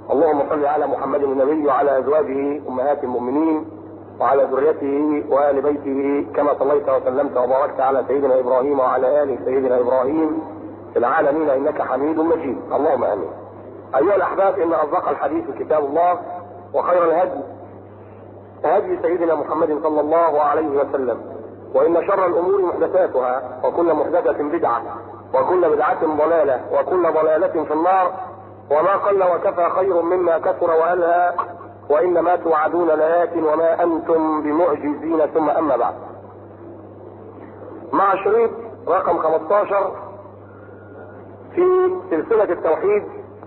اللهم صل على محمد النبي وعلى ازواجه امهات المؤمنين وعلى ذريته وآل بيته كما صليت وسلمت وباركت على سيدنا إبراهيم وعلى آل سيدنا إبراهيم في العالمين إنك حميد مجيد اللهم آمين أيها الأحباب إن أصدق الحديث كتاب الله وخير الهدي هدي سيدنا محمد صلى الله عليه وسلم وإن شر الأمور محدثاتها وكل محدثة بدعة وكل بدعة ضلالة وكل ضلالة في النار وما قل وكفى خير مما كثر وألهى وإنما توعدون لآت وما أنتم بمعجزين ثم أما بعد مع شريط رقم 15 في سلسلة التوحيد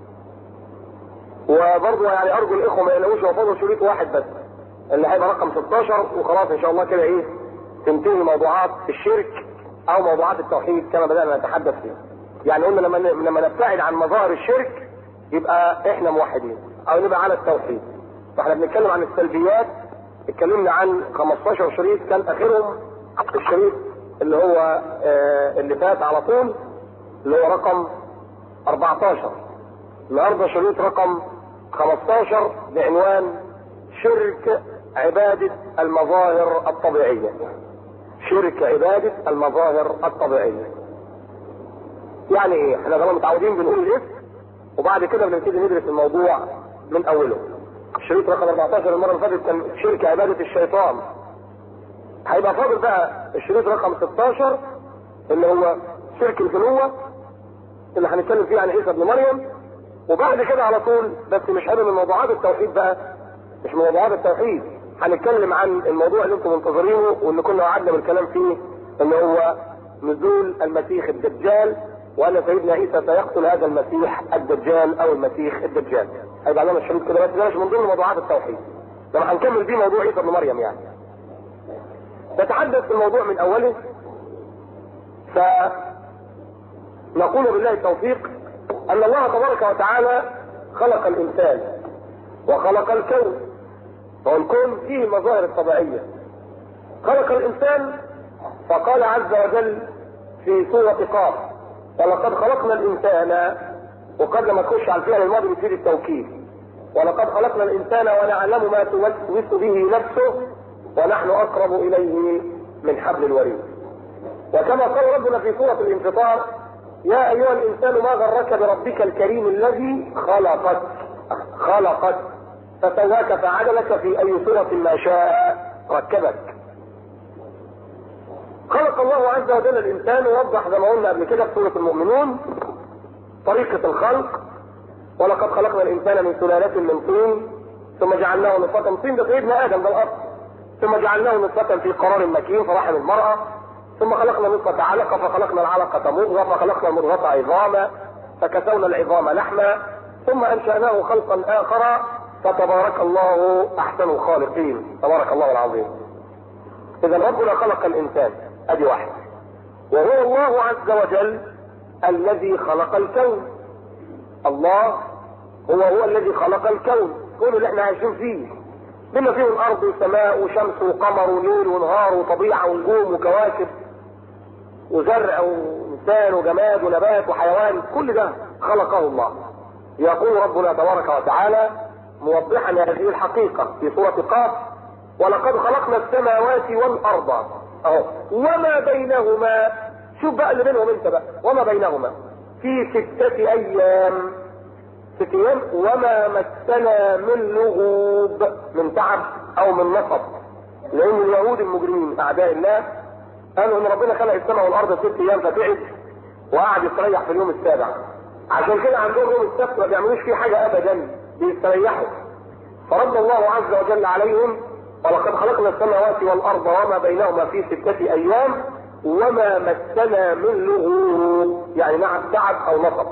وبرضه يعني أرجو الإخوة ما يلاقوش وفضلوا شريط واحد بس اللي هيبقى رقم 16 وخلاص إن شاء الله كده إيه تنتهي موضوعات الشرك أو موضوعات التوحيد كما بدأنا نتحدث فيه يعني قلنا لما لما نبتعد عن مظاهر الشرك يبقى احنا موحدين او نبقى على التوحيد فاحنا بنتكلم عن السلبيات اتكلمنا عن 15 شريط كان اخرهم الشريط اللي هو آه اللي فات على طول اللي هو رقم 14 النهارده شريط رقم 15 بعنوان شرك عبادة المظاهر الطبيعية شرك عبادة المظاهر الطبيعية يعني ايه احنا طبعا متعودين بنقول الاسم وبعد كده بنبتدي ندرس الموضوع من اوله الشريط رقم 14 المره اللي فاتت كان شرك عباده الشيطان هيبقى فاضل بقى الشريط رقم 16 اللي هو شرك الفنوة اللي هنتكلم فيه عن عيسى ابن مريم وبعد كده على طول بس مش هيبقى من موضوعات التوحيد بقى مش من موضوعات التوحيد هنتكلم عن الموضوع اللي انتم منتظرينه واللي كنا وعدنا بالكلام فيه اللي هو نزول المسيح الدجال وان سيدنا عيسى سيقتل هذا المسيح الدجال او المسيح الدجال هيبقى لنا الشريط كده بس ده مش من ضمن موضوعات التوحيد لما هنكمل بيه موضوع عيسى ابن مريم يعني نتحدث في الموضوع من اوله فنقول بالله التوفيق ان الله تبارك وتعالى خلق الانسان وخلق الكون والكون فيه المظاهر الطبيعيه خلق الانسان فقال عز وجل في سوره قاف ولقد خلقنا الانسان وقد لما تخش على الفعل الماضي بتفيد التوكيد ولقد خلقنا الانسان ونعلم ما توسوس به نفسه ونحن اقرب اليه من حبل الوريد وكما قال ربنا في سوره الانفطار يا ايها الانسان ما غرك بربك الكريم الذي خلقك خلقك فسواك فعدلك في اي صوره ما شاء ركبك خلق الله عز وجل الانسان ووضح زي ما قلنا قبل كده في سوره المؤمنون طريقه الخلق ولقد خلقنا الانسان من سلاله من طين ثم جعلناه نطفه طين ده سيدنا ادم ده الاصل ثم جعلناه نطفه في قرار مكين فرحم المراه ثم خلقنا نطفه علقه فخلقنا العلقه مضغه فخلقنا المضغه عظاما فكسونا العظام لحما ثم انشاناه خلقا اخر فتبارك الله احسن الخالقين تبارك الله العظيم اذا ربنا خلق الانسان ادي واحد وهو الله عز وجل الذي خلق الكون الله هو هو الذي خلق الكون الكون اللي احنا عايشين فيه بما فيه الارض وسماء وشمس وقمر وليل ونهار وطبيعه ونجوم وكواكب وزرع وانسان وجماد ونبات وحيوان كل ده خلقه الله يقول ربنا تبارك وتعالى موضحا هذه الحقيقه في سوره قاف ولقد خلقنا السماوات والارض اهو وما بينهما شوف بقى اللي بينهم انت بقى وما بينهما في ستة ايام ست ايام وما مسنا من لغوب من تعب او من نصب لان اليهود المجرمين اعداء الله قالوا ان ربنا خلق السماء والارض ست ايام فتعب وقعد يستريح في اليوم السابع عشان كده عندهم يوم السبت ما بيعملوش فيه حاجه ابدا بيستريحوا فرد الله عز وجل عليهم ولقد خلقنا السماوات والارض وما بينهما في ستة ايام وما مسنا من لغوب يعني نعم تعب او نصب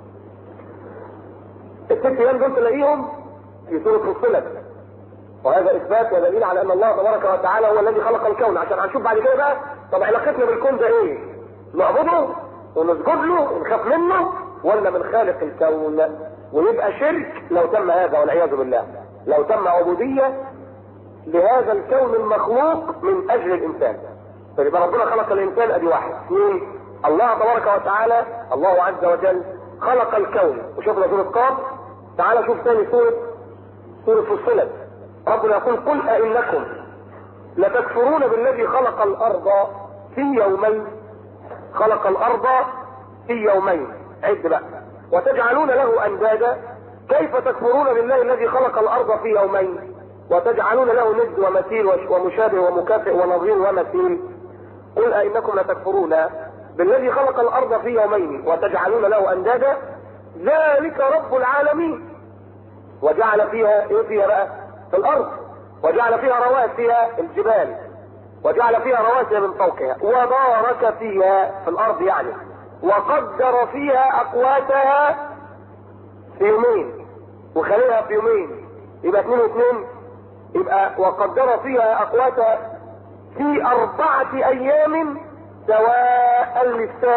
الست ايام دول تلاقيهم في سورة فصلت وهذا اثبات ودليل على ان الله تبارك وتعالى هو الذي خلق الكون عشان هنشوف بعد كده بقى طب علاقتنا بالكون ده ايه؟ نعبده ونسجد له ونخاف منه ولا من خالق الكون ويبقى شرك لو تم هذا والعياذ بالله لو تم عبودية لهذا الكون المخلوق من اجل الانسان فيبقى ربنا خلق الانسان ادي واحد اثنين الله تبارك وتعالى الله عز وجل خلق الكون وشوف سورة قاف تعال شوف تاني سورة سورة فصلت ربنا يقول قل أئنكم لتكفرون بالذي خلق الأرض في يومين خلق الأرض في يومين عد بقى وتجعلون له أندادا كيف تكفرون بالله الذي خلق الأرض في يومين وتجعلون له ند ومثيل ومشابه ومكافئ ونظير ومثيل قل أئنكم لتكفرون بالذي خلق الأرض في يومين وتجعلون له أندادا ذلك رب العالمين وجعل فيها ايه فيها بقى في الارض وجعل فيها رواسي الجبال وجعل فيها رواسي من فوقها وبارك فيها في الارض يعني وقدر فيها اقواتها في يومين وخليها في يومين يبقى اثنين واثنين يبقى وقدر فيها اقواتها في اربعة ايام سواء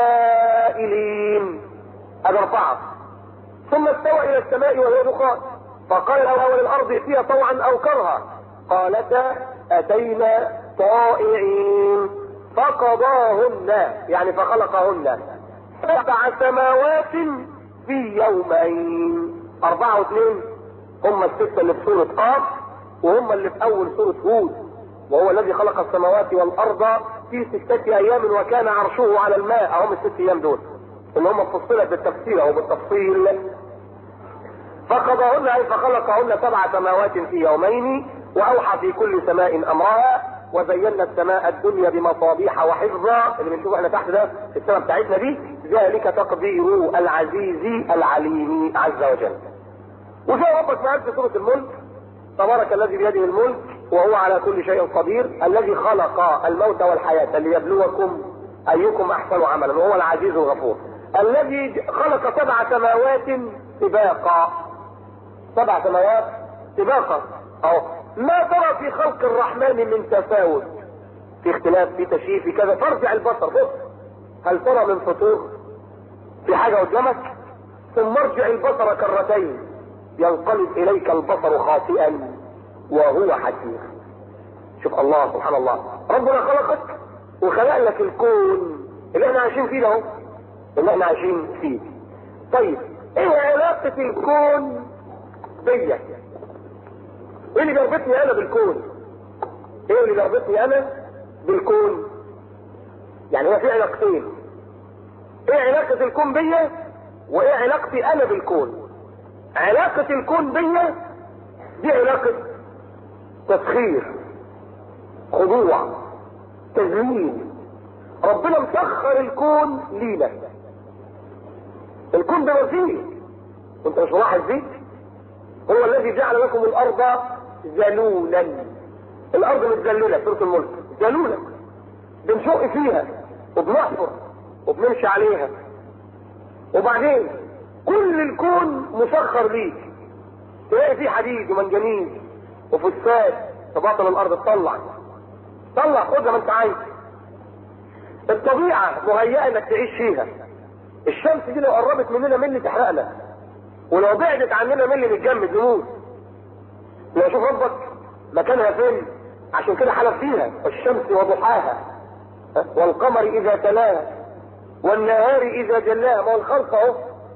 للسائلين هذا اربعة ثم استوى الى السماء وهي دخان فقال له اول الارض فيها طوعا او كرها قالتا اتينا طائعين فقضاهن يعني فخلقهن سبع سماوات في يومين اربعة واثنين هم الستة اللي في سورة قاف وهم اللي في اول سورة هود وهو الذي خلق السماوات والارض في ستة ايام وكان عرشه على الماء هم الست ايام دول اللي هم فصلت بالتفسير او بالتفصيل فقضاهن اي فخلقهن سبع سماوات في يومين واوحى في كل سماء امرها وزينا السماء الدنيا بمصابيح وحفظا اللي بنشوفه احنا تحت ده السماء بتاعتنا دي ذلك تقدير العزيز العليم عز وجل وجاء ربك معاك في سوره الملك تبارك الذي بيده الملك وهو على كل شيء قدير الذي خلق الموت والحياة ليبلوكم ايكم احسن عملا وهو العزيز الغفور الذي خلق سبع سماوات سباقا سبع سماوات سباقا اهو ما ترى في خلق الرحمن من تفاوت في اختلاف في تشريف في كذا فارجع البصر بص هل ترى من فطور في حاجة قدامك ثم ارجع البصر كرتين ينقلب اليك البصر خاطئا وهو حسير شوف الله سبحان الله ربنا خلقك وخلق لك الكون اللي احنا عايشين فيه ده اهو اللي احنا عايشين فيه طيب ايه علاقة الكون بيا ايه اللي بيربطني انا بالكون ايه اللي بيربطني انا بالكون يعني هو في علاقتين ايه علاقة الكون بيا وايه علاقتي انا بالكون علاقة الكون بيا دي علاقة تسخير خضوع تذليل ربنا مسخر الكون لينا الكون ده وسيله وانت مش ملاحظ دي هو الذي جعل لكم الارض ذلولا الارض متذلله سوره الملك ذلولا بنشق فيها وبنحفر وبنمشي عليها وبعدين كل الكون مسخر ليك تلاقي فيه حديد ومنجنيز وفوسفات تباطل الارض تطلع طلع خدها ما انت عايز الطبيعه مهيئه انك تعيش فيها الشمس دي لو قربت مننا ملي تحرقنا ولو بعدت عننا ملي نتجمد نموت لو شوف ربك مكانها فين عشان كده حلف فيها والشمس وضحاها والقمر اذا تلاها والنهار اذا جلاها ما هو الخلق اهو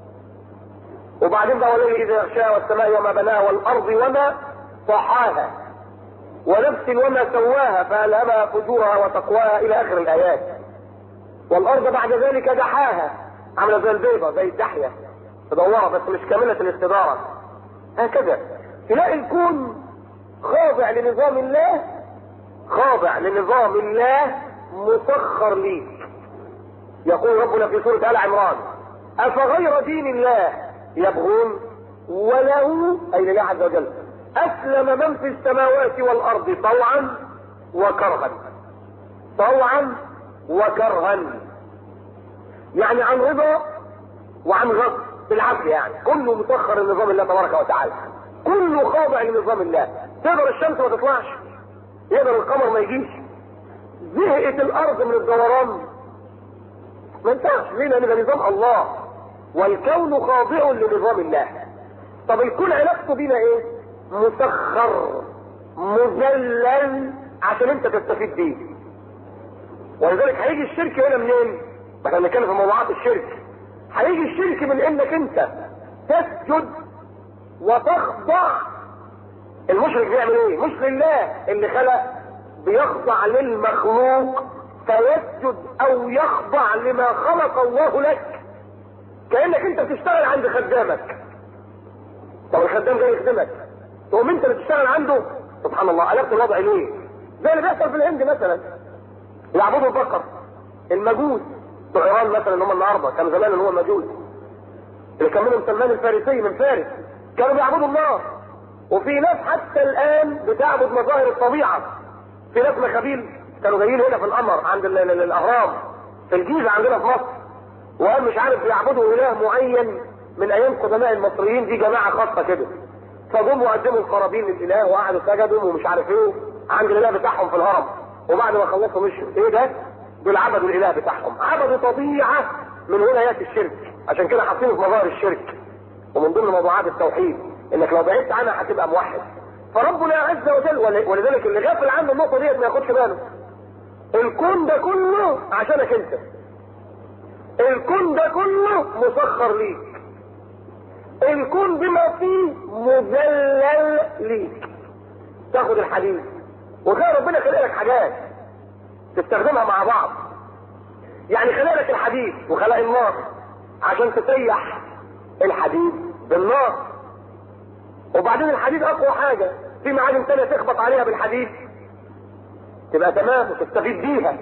وبعدين بقى والليل اذا يغشاها والسماء وما بناها والارض وما طحاها ونفس وما سواها فالهمها فجورها وتقواها الى اخر الايات والارض بعد ذلك دحاها عامله زي البيضه زي الدحيه مدوره بس مش كامله الاستداره هكذا تلاقي الكون خاضع لنظام الله خاضع لنظام الله مسخر ليك يقول ربنا في سوره ال عمران افغير دين الله يبغون وله اي لله عز وجل اسلم من في السماوات والارض طوعا وكرها طوعا وكرها يعني عن رضا وعن غضب بالعكس يعني كله مسخر لنظام الله تبارك وتعالى كله خاضع لنظام الله تقدر الشمس ما تطلعش يقدر القمر ما يجيش زهقت الارض من الدوران ما ينفعش ليه لان ده نظام الله والكون خاضع لنظام الله طب الكون علاقته بينا ايه مسخر مذلل عشان انت تستفيد بيه ولذلك هيجي الشرك هنا منين احنا بنتكلم في موضوعات الشرك هيجي الشرك من انك انت تسجد وتخضع المشرك بيعمل ايه مش لله اللي خلق بيخضع للمخلوق فيسجد او يخضع لما خلق الله لك كانك انت بتشتغل عند خدامك طب الخدام جاي يخدمك تقوم انت اللي تشتغل عنده سبحان الله قلبت الوضع ليه زي اللي بيحصل في الهند مثلا يعبدوا البقر المجوس بتوع ايران مثلا اللي هم النهارده كانوا زمان اللي هو المجوس اللي كان منهم سلمان الفارسي من فارس كانوا بيعبدوا الله وفي ناس حتى الان بتعبد مظاهر الطبيعه في ناس مخابيل كانوا جايين هنا في القمر عند ال- ال- الاهرام في الجيزه عندنا في مصر وقال مش عارف بيعبدوا اله معين من ايام قدماء المصريين دي جماعه خاصه كده فجم وقدموا القرابين للاله وقعدوا سجدوا ومش عارف ايه عند الاله بتاعهم في الهرم وبعد ما خلصوا مشوا ايه ده؟ دول عبدوا الاله بتاعهم عبدوا طبيعه من ولايات الشرك عشان كده حاطينه في مظاهر الشرك ومن ضمن موضوعات التوحيد انك لو بعدت عنها هتبقى موحد فربنا عز وجل ول- ولذلك اللي غافل عنه النقطه ديت ما ياخدش باله الكون ده كله عشانك انت الكون ده كله مسخر ليك الكون بما فيه مذلل ليك تاخد الحديد وتلاقي ربنا خلق لك حاجات تستخدمها مع بعض يعني خلق لك الحديد وخلق النار عشان تسيح الحديد بالنار وبعدين الحديد اقوى حاجة في معادن تانية تخبط عليها بالحديد تبقى تمام وتستفيد بيها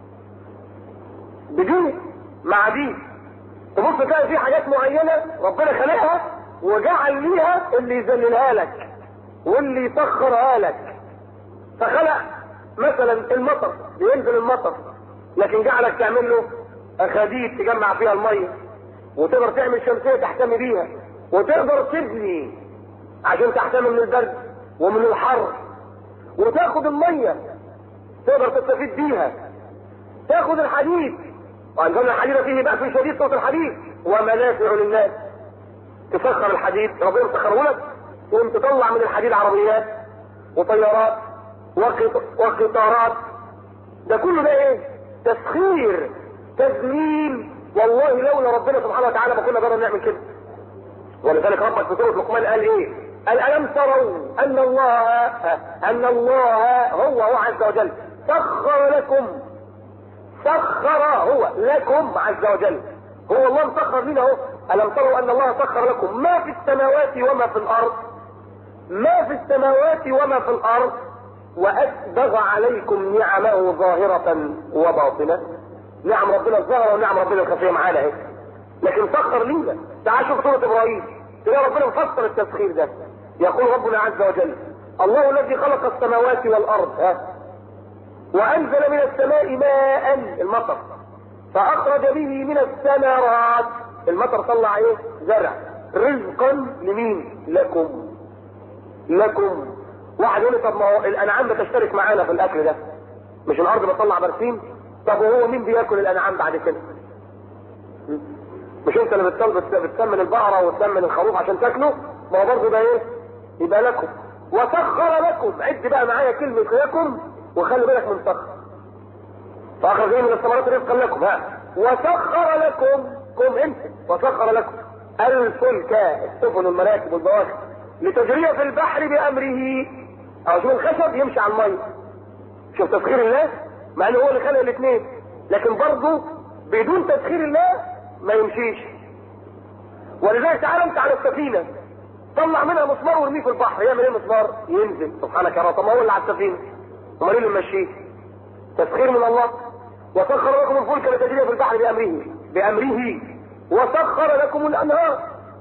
بدي مع دي تبص تلاقي في حاجات معينة ربنا خلقها وجعل ليها اللي يذللها لك واللي يسخرها لك فخلق مثلا المطر بينزل المطر لكن جعلك تعمل له اخاديد تجمع فيها الميه وتقدر تعمل شمسيه تحتمي بيها وتقدر تبني عشان تحتمي من البرد ومن الحر وتاخد الميه تقدر تستفيد بيها تاخد الحديد وانزلنا الحديد فيه بأس شديد صوت الحديد ومنافع للناس تسخر الحديد ربنا مسخره لك تقوم تطلع من الحديد عربيات وطيارات وقط- وقطارات ده كله ده ايه تسخير تذليل والله لولا ربنا سبحانه وتعالى ما كنا قدرنا نعمل كده ولذلك ربك في سوره لقمان قال ايه قال الم تروا ان الله ان الله هو هو عز وجل سخر لكم سخر هو لكم عز وجل هو الله مسخر لنا اهو الم تروا ان الله سخر لكم ما في السماوات وما في الارض ما في السماوات وما في الارض واسبغ عليكم نعمه ظاهرة وباطنة نعم ربنا الظاهرة ونعم ربنا الخفية معانا اهي لكن سخر لينا تعال شوف سورة ابراهيم تلاقي ربنا مفسر التسخير ده يقول ربنا عز وجل الله الذي خلق السماوات والارض ها وانزل من السماء ماء المطر فاخرج به من الثمرات المطر طلع ايه زرع رزقا لمين لكم لكم واحد يقول لي طب ما هو الانعام بتشترك معانا في الاكل ده مش الارض بتطلع برسيم طب وهو مين بياكل الانعام بعد كده م? مش انت اللي بتسل- بت- بتسمن البقره وتسمن الخروف عشان تاكله ما هو برضه ده ايه يبقى لكم وسخر لكم عد بقى معايا كلمه لكم وخلي بالك من سخر فاخرج ايه من الثمرات رزقا لكم ها وسخر لكم كم انت وسخر لكم الفلك السفن والمراكب والبواخر لتجري في البحر بامره او شوف الخشب يمشي على الميه شوف تسخير الله مع انه هو اللي خلق الاثنين لكن برضه بدون تسخير الله ما يمشيش ولذلك تعالى انت على السفينه طلع منها مسمار وارميه في البحر يعمل ايه المسمار؟ ينزل سبحانك يا رب طب ما هو اللي على السفينه امال ايه اللي ماشيه؟ تسخير من الله وسخر لكم الفلك لتجري في البحر بامره بامره وسخر لكم الانهار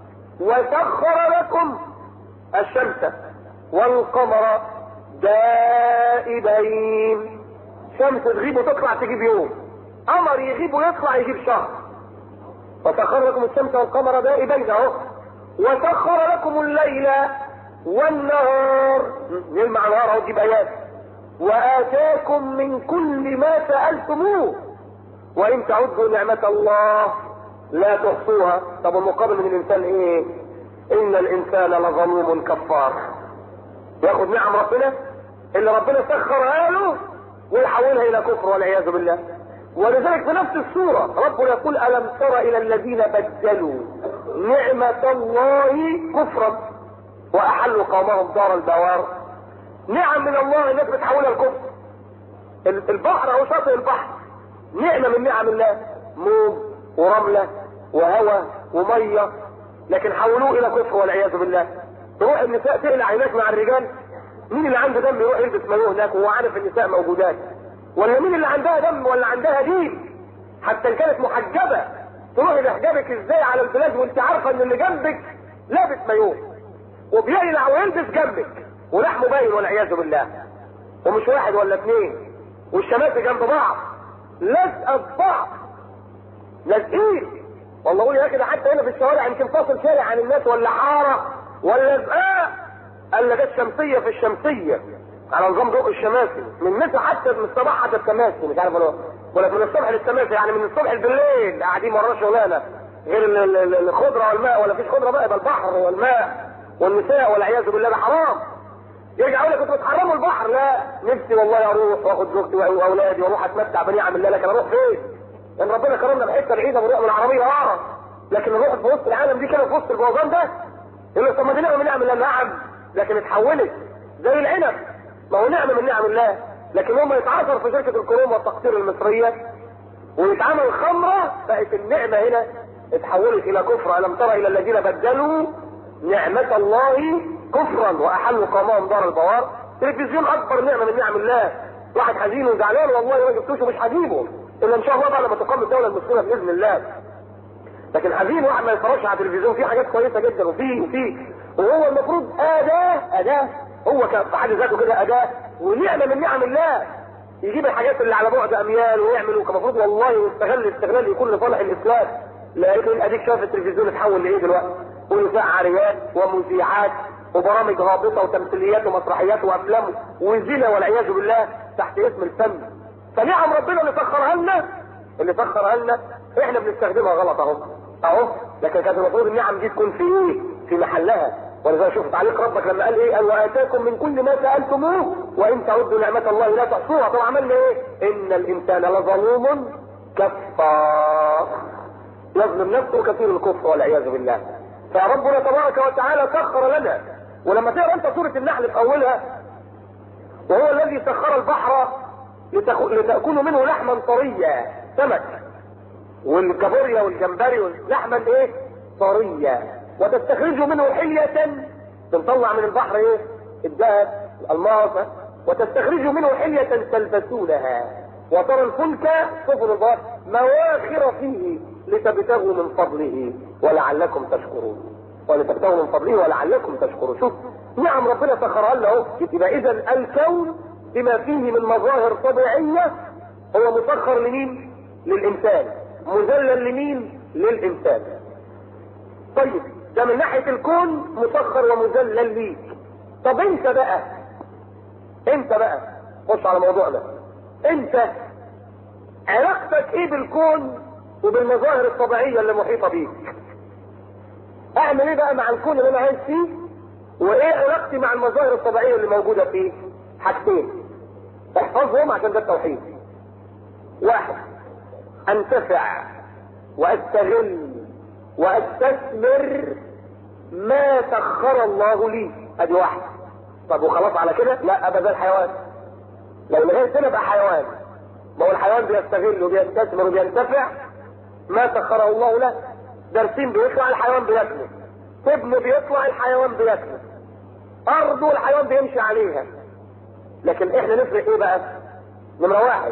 وسخر لكم الشمس والقمر دائبين شمس تغيب وتطلع تجيب يوم قمر يغيب ويطلع يجيب شهر وسخر لكم الشمس والقمر دائبين اهو وسخر لكم الليل والنهار نلمع نهار اهو تجيب ايات واتاكم من كل ما سالتموه وان تعدوا نعمه الله لا تحصوها طب المقابل من الانسان ايه ان الانسان لظلوم كفار ياخد نعم ربنا اللي ربنا سخرها له ويحولها الى كفر والعياذ بالله ولذلك في نفس السورة ربنا يقول ألم تر إلى الذين بدلوا نعمة الله كفرا واحلوا قومهم دار البوار نعم من الله الناس بتحولها الكفر البحر او شاطئ البحر نعمه من نعم الله موج ورمله وهواء وميه لكن حولوه الى كفر والعياذ بالله تروح النساء تقلع هناك مع الرجال مين اللي عنده دم يروح يلبس مايوه هناك وهو عارف النساء موجودات ولا مين اللي عندها دم ولا عندها دين حتى ان كانت محجبه تروحي بحجابك ازاي على البلاد وانت عارفه ان اللي جنبك لابس مايوه وبيقلع ويلبس جنبك ولحمه باين والعياذ بالله ومش واحد ولا اثنين والشماسي جنب بعض لازقه في بعض لازقين والله اقول يا كده حتى هنا في الشوارع يمكن فاصل شارع عن الناس ولا حاره ولا زقاق قال لك الشمسيه في الشمسيه على نظام ضوء الشماسي من مثل حتى من الصباح حتى التماسي مش عارف ولا ولا من الصبح للتماسي يعني من الصبح بالليل قاعدين ورا شغلانه غير الخضره والماء ولا فيش خضره بقى ده البحر والماء والنساء والعياذ بالله ده حرام يرجع يقول لك كنتوا بتحرموا البحر لا نفسي والله اروح واخد زوجتي واولادي واروح اتمتع بنعم الله لكن اروح فين؟ لان ربنا كرمنا بحته بعيده بنروح من العربيه اه لكن نروح في وسط العالم دي كده في وسط البوظان ده يقول لك طب ما دي نعمه من نعم الله نعم لكن اتحولت زي العنب ما هو نعمه من نعم الله لكن هم يتعاثر في شركه الكروم والتقطير المصريه ويتعمل خمره بقت النعمه هنا اتحولت الى كفر الم تر الى الذين بدلوا نعمه الله كفرا واحلوا قومهم دار البوار تلفزيون اكبر نعمه من نعم الله واحد حزين وزعلان والله ما جبتوش ومش هجيبه الا ان شاء الله بقى لما تقام الدوله المسلمه باذن الله لكن حزين واحد ما يتفرجش على التلفزيون في حاجات كويسه جدا وفي وفي وهو المفروض اداه اداه هو في حد ذاته كده اداه ونعمه من نعم الله يجيب الحاجات اللي على بعد اميال ويعمل المفروض والله يستغل استغلال يكون لصالح الاسلام لكن اديك شايف التلفزيون اتحول لايه دلوقتي؟ ونساء عاريات ومذيعات وبرامج هابطه وتمثيليات ومسرحيات وافلام وزنا والعياذ بالله تحت اسم الفن فنعم ربنا اللي سخرها لنا اللي سخرها لنا احنا بنستخدمها غلط اهو اهو لكن كانت المفروض النعم دي تكون في في محلها ولذلك شوف تعليق ربك لما قال ايه قال واتاكم من كل ما سالتموه وان تعدوا نعمه الله لا تحصوها طب عملنا ايه ان الانسان لظلوم كفار يظلم نفسه كثير الكفر والعياذ بالله فربنا تبارك وتعالى سخر لنا ولما تقرا انت سوره النحل في اولها وهو الذي سخر البحر لتاكلوا منه لحما طريا سمك والكابوريا والجمبري لحما ايه طريا وتستخرجوا منه حلية تطلع من البحر ايه الذهب الالماس وتستخرجوا منه حلية تلبسونها وترى الفلك سفن البحر مواخر فيه لتبتغوا من فضله ولعلكم تشكرون ولتبتغوا من فضله ولعلكم تشكرون شوف نعم ربنا سخرها لنا اهو يبقى اذا الكون بما فيه من مظاهر طبيعيه هو مسخر لمين؟ للانسان مذلل لمين؟ للانسان طيب ده من ناحيه الكون مسخر ومذلل ليك طب انت بقى انت بقى خش على موضوعنا انت علاقتك ايه بالكون وبالمظاهر الطبيعيه اللي محيطه بيك اعمل ايه بقى مع الكون اللي انا عايش فيه وايه علاقتي مع المظاهر الطبيعيه اللي موجوده فيه حاجتين احفظهم عشان ده التوحيد واحد انتفع واستغل واستثمر ما سخر الله لي ادي واحد طب وخلاص على كده لا ابدا الحيوان لو لغايه هنا بقى حيوان ما هو الحيوان بيستغل وبيستثمر وبينتفع ما سخره الله له درسين بيطلع الحيوان بياكله ابن بيطلع الحيوان بياكله ارضه الحيوان بيمشي عليها لكن احنا نفرق ايه بقى نمرة واحد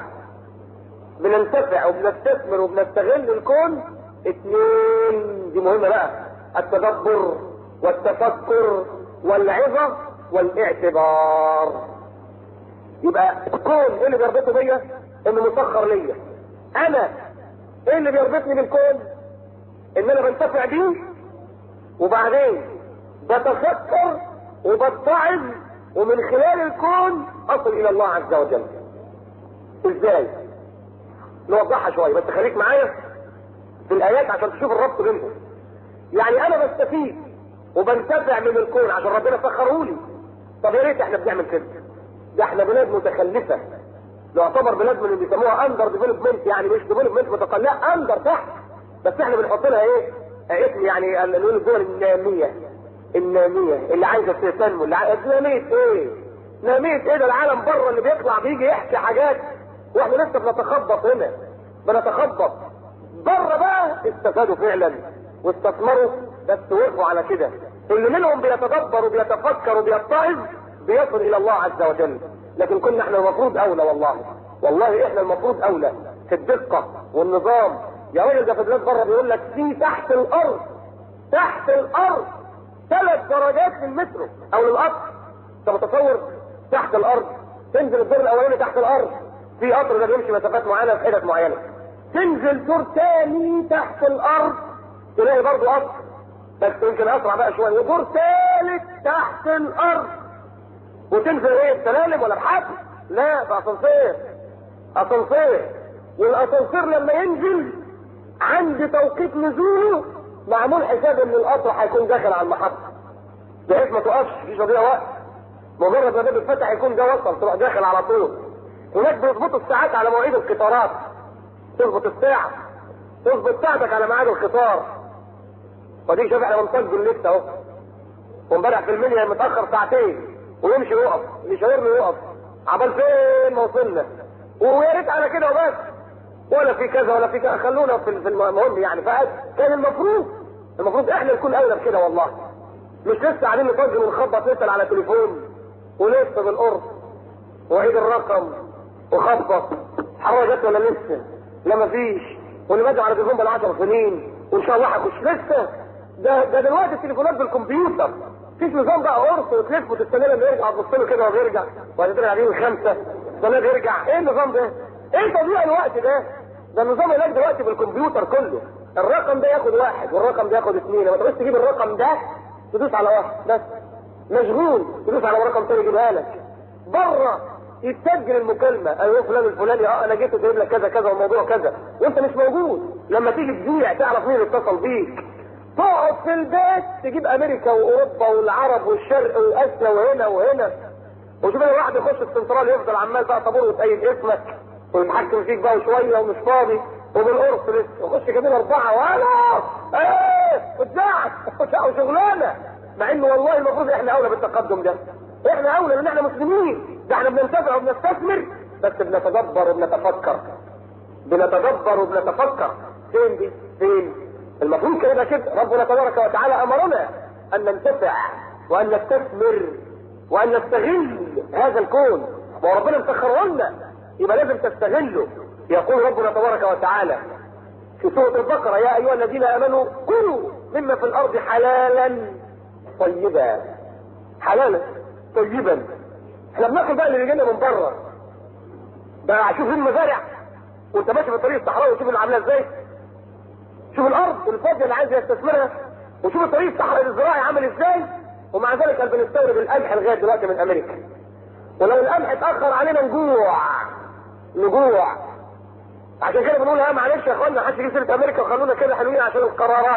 بننتفع وبنستثمر وبنستغل الكون اثنين دي مهمة بقى التدبر والتفكر والعظة والاعتبار يبقى الكون ايه اللي بيربطه بيا انه مسخر ليا انا ايه اللي بيربطني بالكون ان انا بنتفع بيه وبعدين بتفكر وبتعظ ومن خلال الكون اصل الى الله عز وجل ازاي نوضحها شويه بس خليك معايا في الايات عشان تشوف الربط بينهم يعني انا بستفيد وبنتفع من الكون عشان ربنا سخره لي طب يا ريت احنا بنعمل كده ده احنا بلاد متخلفه نعتبر بلاد من اللي بيسموها اندر ديفلوبمنت يعني مش ديفلوبمنت متقلعه اندر تحت بس احنا بنحط لها ايه اسم يعني نقول الدول الناميه النامية اللي عايزة تنمو اللي عايزة نامية ايه نامية ايه ده العالم بره اللي بيطلع بيجي يحكي حاجات واحنا لسه بنتخبط هنا بنتخبط بره بقى استفادوا فعلا واستثمروا بس وقفوا على كده اللي منهم بيتدبر وبيتفكر وبيتعظ بيصل الى الله عز وجل لكن كنا احنا المفروض اولى والله والله احنا المفروض اولى في الدقة والنظام يا راجل ده في بلاد بره بيقول لك في تحت الارض تحت الارض ثلاث درجات من المترو او للقطر انت متصور تحت الارض تنزل الدور الاولاني تحت الارض في قطر ده بيمشي مسافات معينه في حتت معينه تنزل دور تاني تحت الارض تلاقي برضه قطر بس يمكن اسرع بقى شويه ودور ثالث تحت الارض وتنزل ايه بسلالم ولا بحبل لا باسانسير اسانسير والاسانسير لما ينزل عند توقيت نزوله معمول حساب ان القطر هيكون داخل على المحطه بحيث ما تقفش مفيش قضيه وقت مجرد ما باب الفتح يكون ده وصل تروح داخل على طول هناك بيظبطوا الساعات على مواعيد القطارات تظبط الساعه تظبط ساعتك على ميعاد القطار ودي شوف احنا بنطج الليست اهو وامبارح في المنيا متاخر ساعتين ويمشي يقف اللي يشاورني يقف عبال فين ما وصلنا ويا ريت على كده وبس ولا في كذا ولا في كذا خلونا في في المهم يعني فكان المفروض المفروض احنا نكون اولى بكده والله مش لسه قاعدين نطج ونخبط نسال على تليفون ولف بالقرص وعيد الرقم وخبط حرجت ولا لسه لا مفيش واللي بدأ على تليفون بقى 10 سنين وان شاء الله هخش لسه ده ده دلوقتي التليفونات بالكمبيوتر مفيش نظام بقى قرص وتلف وتستنى لما يرجع تبص له كده وبيرجع وبعدين ترجع عليه الخمسه تستنى يرجع ايه النظام ده؟ ايه تضييع الوقت ده؟ ده النظام هناك دلوقتي بالكمبيوتر كله الرقم ده ياخد واحد والرقم ده ياخد اثنين لما تبص تجيب الرقم ده تدوس على واحد بس مشغول تدوس على رقم تاني يجيبها لك بره يتسجل المكالمة ايوه فلان الفلاني اه انا جيت وجايب لك كذا كذا والموضوع كذا وانت مش موجود لما تيجي تذيع تعرف مين اللي اتصل بيك تقعد في البيت تجيب امريكا واوروبا والعرب والشرق واسيا وهنا وهنا وشوف لما واحد يخش السنترال يفضل عمال بقى طابور وتأيد اسمك ويتحكم فيك بقى شويه ومش فاضي وبالقرص لسه يخش كمان اربعه ولا ايه وتزعق وشغلانه مع انه والله المفروض احنا اولى بالتقدم ده احنا اولى لان احنا مسلمين ده احنا بننتفع وبنستثمر بس بنتدبر وبنتفكر بنتدبر وبنتفكر فين دي فين المفروض كده يبقى كده ربنا تبارك وتعالى امرنا ان ننتفع وان نستثمر وان نستغل هذا الكون وربنا مسخره لنا يبقى لازم تستغله يقول ربنا تبارك وتعالى في سورة البقرة يا أيها الذين آمنوا كلوا مما في الأرض حلالا طيبا حلالا طيبا احنا بناكل بقى اللي بيجينا من بره بقى شوف المزارع وانت ماشي في الطريق الصحراوي وشوف اللي عاملها ازاي شوف الارض الفاضيه اللي عايز يستثمرها وشوف الطريق الصحراوي الزراعي عامل ازاي ومع ذلك قال بنستورد القمح لغايه دلوقتي من امريكا ولو القمح اتاخر علينا نجوع نجوع عشان كده بنقول ها معلش يا اخوانا محدش يجيب سيره امريكا وخلونا كده حلوين عشان القرارات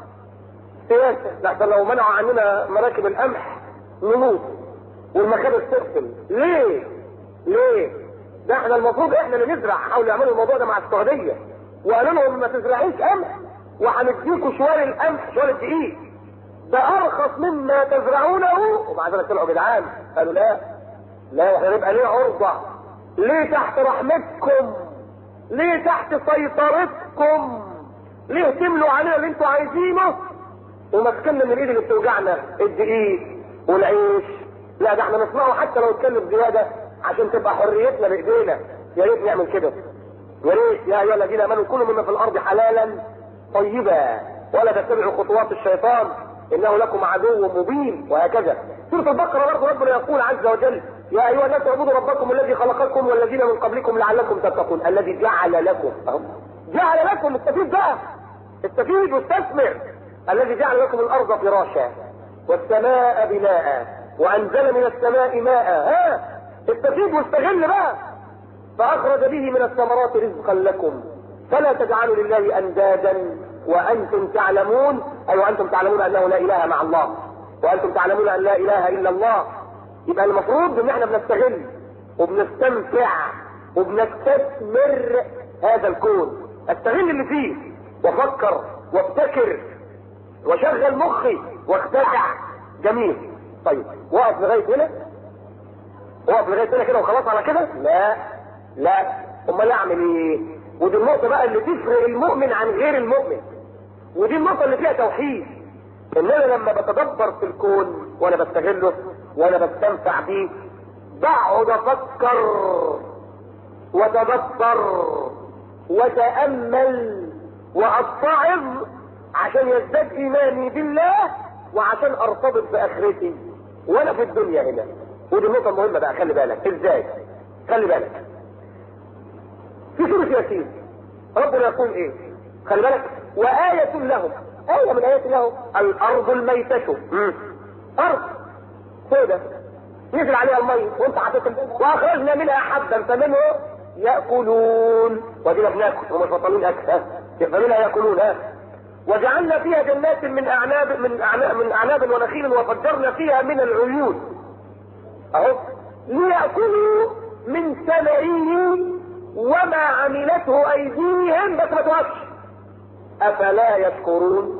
سياسه لحسن لو منعوا عننا مراكب القمح نموت والمخابز تقتل ليه؟ ليه؟ ده احنا المفروض احنا اللي نزرع حاولوا يعملوا الموضوع ده مع السعوديه وقالوا لهم ما تزرعوش قمح وهنديكوا شوال القمح شوال الدقيق ده ارخص مما تزرعونه ومع ذلك طلعوا جدعان قالوا لا لا احنا نبقى ليه عرضه ليه تحت رحمتكم ليه تحت سيطرتكم ليه تملوا علينا اللي انتوا عايزينه وماسكنا من الايد اللي بتوجعنا الدقيق والعيش لا ده احنا نصنعه حتى لو اتكلم زياده عشان تبقى حريتنا بايدينا يا ريت نعمل كده يا ريت يا ايها الذين امنوا كلوا مما في الارض حلالا طيبا ولا تتبعوا خطوات الشيطان انه لكم عدو مبين وهكذا سوره البقره برضه ربنا يقول عز وجل يا ايها الناس اعبدوا ربكم الذي خلقكم والذين من قبلكم لعلكم تتقون الذي جعل لكم أهو. جعل لكم استفيد بقى استفيد واستثمر الذي جعل لكم الارض فراشا والسماء بناء وانزل من السماء ماء ها استفيد واستغل بقى فاخرج به من الثمرات رزقا لكم فلا تجعلوا لله اندادا وانتم تعلمون اي وانتم تعلمون انه لا اله مع الله وانتم تعلمون ان لا اله الا الله يبقى المفروض ان احنا بنستغل وبنستمتع وبنستثمر هذا الكون استغل اللي فيه وافكر وابتكر وشغل مخي واخترع جميل طيب وقف لغايه هنا وقف لغايه هنا كده وخلاص على كده لا لا امال اعمل ايه ودي النقطه بقى اللي تفرق المؤمن عن غير المؤمن ودي النقطه اللي فيها توحيد ان انا لما بتدبر في الكون وانا بستغله وانا بستنفع بيه بقعد افكر وتدبر وتامل واتعظ عشان يزداد ايماني بالله وعشان ارتبط باخرتي وانا في الدنيا هنا ودي النقطه المهمه بقى خلي بالك ازاي خلي بالك في سوره ياسين ربنا يقول ايه خلي بالك وآية لهم آية من آيات لهم الأرض الميتة مم. أرض سودة نزل عليها المي وانت حطيت واخرجنا منها حبا فمنه ياكلون ودينا بناكل هم مش بطلين اكل ها فمنها ياكلون ها وجعلنا فيها جنات من اعناب من اعناب من اعناب ونخيل وفجرنا فيها من العيون اهو ليأكلوا من ثمره وما عملته ايديهم بس ما توقفش افلا يشكرون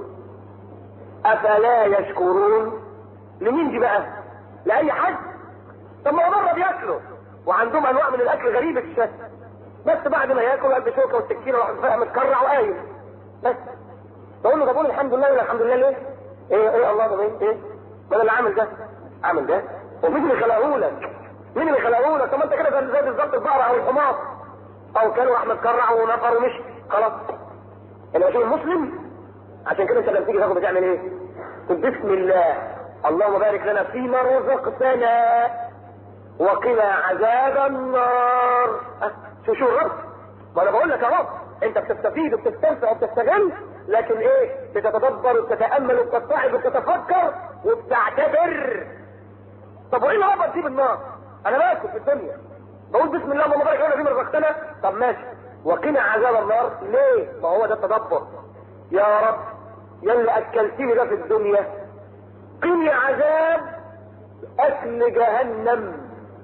افلا يشكرون لمين دي بقى لاي حد طب ما هو بره بياكلوا وعندهم انواع من الاكل غريبه الشكل بس بعد ما ياكل قلب شوكه والسكينه راح فاهم متكرع وقايم بس تقول له طب قول الحمد لله ولا الحمد لله ليه؟ ايه ايه الله ده ايه؟ ايه؟ ما انا اللي عامل ده عامل ده ومين اللي خلقه لك؟ مين اللي خلقه لك؟ طب ما انت كده زي بالظبط البقره او الحمار او كان راح متكرع ونفر ومشي خلاص انا بشوف المسلم عشان كده انت لما تيجي تاخد بتعمل ايه؟ قل بسم الله اللهم بارك لنا فيما رزقتنا وقنا عذاب النار أه شو شو الرب ما انا بقول لك اهو انت بتستفيد وبتستنفع وبتستغل لكن ايه بتتدبر وبتتامل وبتتعب وبتتفكر وبتعتبر طب وايه اللي ربط تجيب النار انا باكل في الدنيا بقول بسم الله اللهم بارك لنا فيما رزقتنا طب ماشي وقنا عذاب النار ليه ما هو ده التدبر يا رب يا اللي اكلتني ده في الدنيا قني عذاب اكل جهنم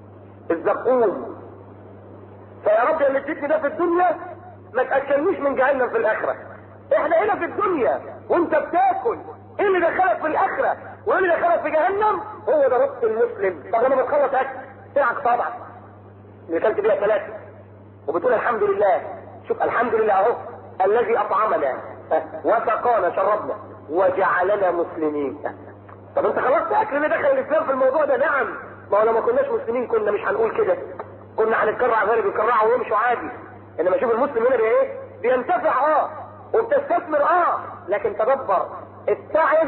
الزقوم فيا رب يا اللي اديتني ده في الدنيا ما تاكلنيش من جهنم في الاخره احنا هنا في الدنيا وانت بتاكل ايه اللي دخلك في الاخره وايه اللي دخلك في جهنم هو ده رب المسلم طب لما بتخلص اكل ساعك طبعا اللي اكلت بيها ثلاثه وبتقول الحمد لله شوف الحمد لله اهو الذي اطعمنا وسقانا شربنا وجعلنا مسلمين طب انت خلصت اكل اللي دخل الاسلام في الموضوع ده نعم ما هو لو ما كناش مسلمين كنا مش هنقول كده كنا هنتكرع غير بيكرعوا ويمشوا عادي انما شوف المسلم هنا بايه بينتفع اه وبتستثمر اه لكن تدبر اتعظ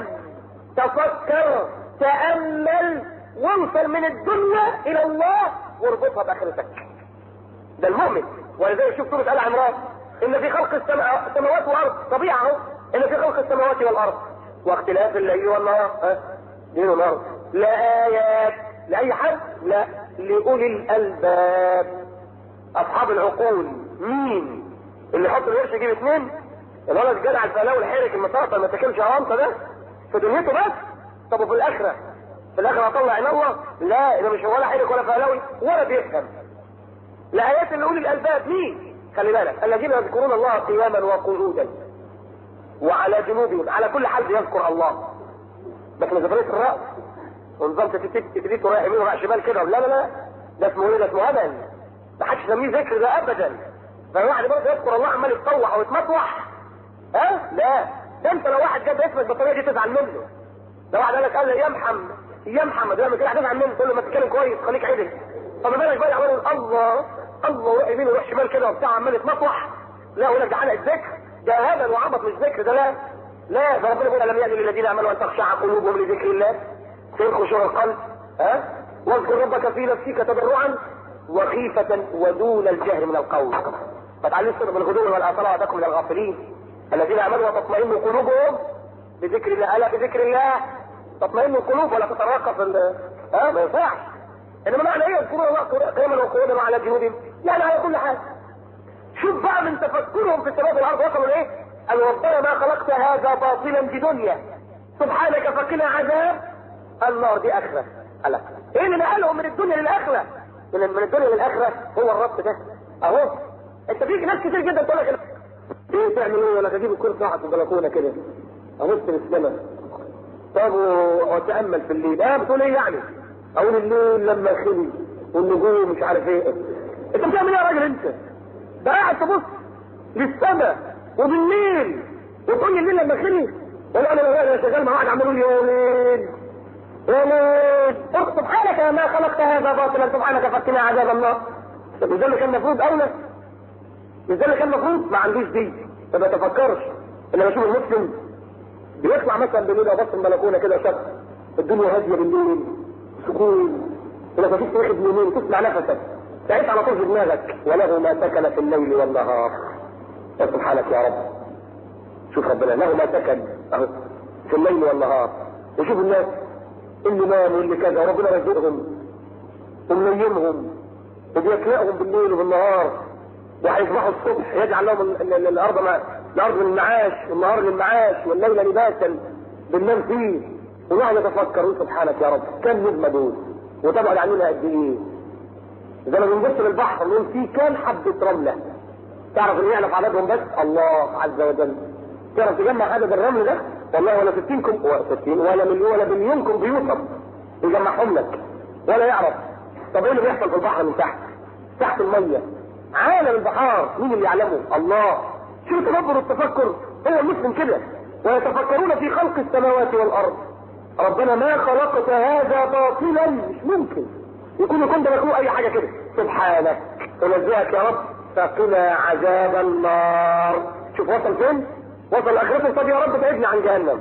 تفكر تامل وانصر من الدنيا الى الله واربطها باخرتك ده المؤمن ولذلك شوف سوره ال عمران ان في خلق السماوات والارض طبيعه اهو ان في خلق السماوات والارض واختلاف الليل والنهار ها ليل ونهار لآيات لأي حد لا لأولي الألباب أصحاب العقول مين اللي يحط القرش يجيب اثنين الولد جدع الفلاوي الحرك المسرطة ما تاكلش عوامطة ده في دنيته بس طب وفي الآخرة في الآخرة هطلع عين الله لا ده مش ولا حرك ولا فلاوي ولا بيفهم لآيات لأولي الألباب مين خلي بالك الذين يذكرون الله قياما وقعودا وعلى جنوبهم على كل حال بيذكر الله لكن اذا فريق الراس ونظام تتريته رايح يمين ورايح شمال كده لا لا لا ده اسمه ايه ده اسمه هبل ما حدش يسميه ذكر ده ابدا فالواحد برضه يذكر الله عمال يتطوح او يتمطوح ها لا ده انت لو واحد جاب اسمك بالطريقه دي تزعل منه لو واحد قال لك قال لي يا محمد يا محمد لما كده هتزعل منه تقول له ما تتكلم كويس خليك عدل فما بالك بقى يعمل الله الله وراح يمين وراح شمال كده وبتاع عمال يتمطوح لا يقول لك ده علق الذكر ده هبل وعبط مش ذكر ده لا لا ده ربنا بيقول لم يأن للذين امنوا ان تخشع قلوبهم لذكر الله فين خشوع القلب ها واذكر ربك في نفسك تضرعا وخيفة ودون الجهر من القول فتعلم الصدق بالغدو والاثار واتاكم من الغافلين الذين امنوا وتطمئن قلوبهم بذكر الله الا بذكر الله تطمئن القلوب ولا تترقى في ها ما ينفعش انما معنى ايه يذكرون الله قياما وقعودا وعلى جنودهم يعني على كل حال شوف بقى من تفكرهم في السماوات والارض وصلوا لايه؟ قال ربنا ما خلقت هذا باطلا بدنيا سبحانك فقنا عذاب النار دي اخره قال ايه اللي نقلهم من الدنيا للاخره؟ من من الدنيا للاخره هو الرب ده اهو انت في ناس كتير جدا تقول لك ايه تعمل ايه ولا تجيب الكرسي واحد في البلكونه كده ابص للسماء طب واتامل في الليل اه بتقول ايه يعني اقول الليل لما خلي والنجوم مش عارف ايه انت بتعمل ايه يا راجل انت ده قاعد تبص للسماء وبالليل وتقول لي الليل لما خلي ولا انا انا شغال مع واحد عمال يقول لي يا ليل يا ليل سبحانك ما خلقت هذا باطلا سبحانك فقنا عذاب النار طب ده اللي كان المفروض اولى مش ده اللي كان المفروض ما عنديش دي ما بتفكرش انا بشوف المسلم بيطلع مثلا بالليل ابص البلكونه كده شط الدنيا هاديه بالليل سكون ولما تيجي تاخد يمين تسمع نفسك تعيش على طول في دماغك وله ما سكن في الليل والنهار يا سبحانك يا رب شوف ربنا له ما سكن اهو في الليل والنهار وشوف الناس اللي نام واللي كذا وربنا رزقهم ومنيمهم وبيخلقهم بالليل وبالنهار وهيصبحوا الصبح يجعل لهم ال- ال- الارض ما الارض للمعاش والنهار للمعاش والليل لباسا بننام فيه والواحد يتفكر يقول سبحانك يا رب كم نجمه دول وتبعد عننا قد ايه اذا لما بنبص للبحر نقول فيه كام حبه رمله تعرف ان يعرف عددهم بس الله عز وجل تعرف تجمع عدد الرمل ده والله ولا 60 كم 60 ولا مليون ولا مليون كمبيوتر يجمعهم لك ولا يعرف طب ايه اللي بيحصل في البحر من تحت تحت الميه عالم البحار مين اللي يعلمه الله شو تدبر التفكر هو المسلم كده ويتفكرون في خلق السماوات والارض ربنا ما خلقت هذا باطلا مش ممكن يكون يكون ده مخلوق اي حاجه كده سبحانك ونزهك يا رب فقنا عذاب النار شوف وصل فين وصل اخرته طب يا رب تعبني عن جهنم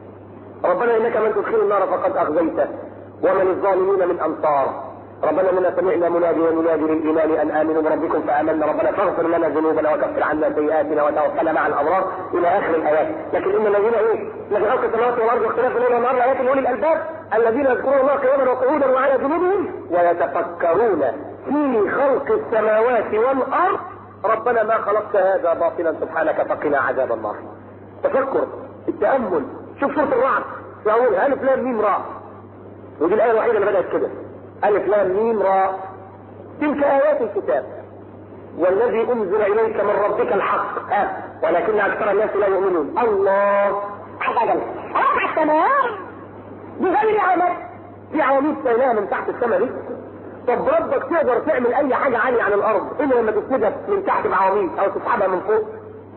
ربنا انك من تدخل النار فقد اخزيته ومن الظالمين من انصار ربنا منا سمعنا مناديا ينادي للايمان ان امنوا بربكم فامنا ربنا فاغفر لنا ذنوبنا وكفر عنا سيئاتنا وتوفنا مع الابرار الى اخر الايات لكن ان الذين ايه لكن خلق السماوات والارض واختلاف الليل والنهار لايات لاولي الالباب الذين يذكرون الله قياما وقعودا وعلى جنوبهم ويتفكرون في خلق السماوات والارض ربنا ما خلقت هذا باطلا سبحانك فقنا عذاب النار تفكر التامل شوف سوره الرعد في اولها الف لام ميم راء ودي الايه الوحيده اللي بدات كده الف لام ميم راء تلك ايات الكتاب والذي انزل اليك من ربك الحق ها ولكن اكثر الناس لا يؤمنون الله عجل رفع السماء بغير عمل في عواميد سايلاها من تحت السماء دي طب ربك تقدر تعمل اي حاجه عاليه عن الارض الا لما تسندها من تحت بعواميد او تسحبها من فوق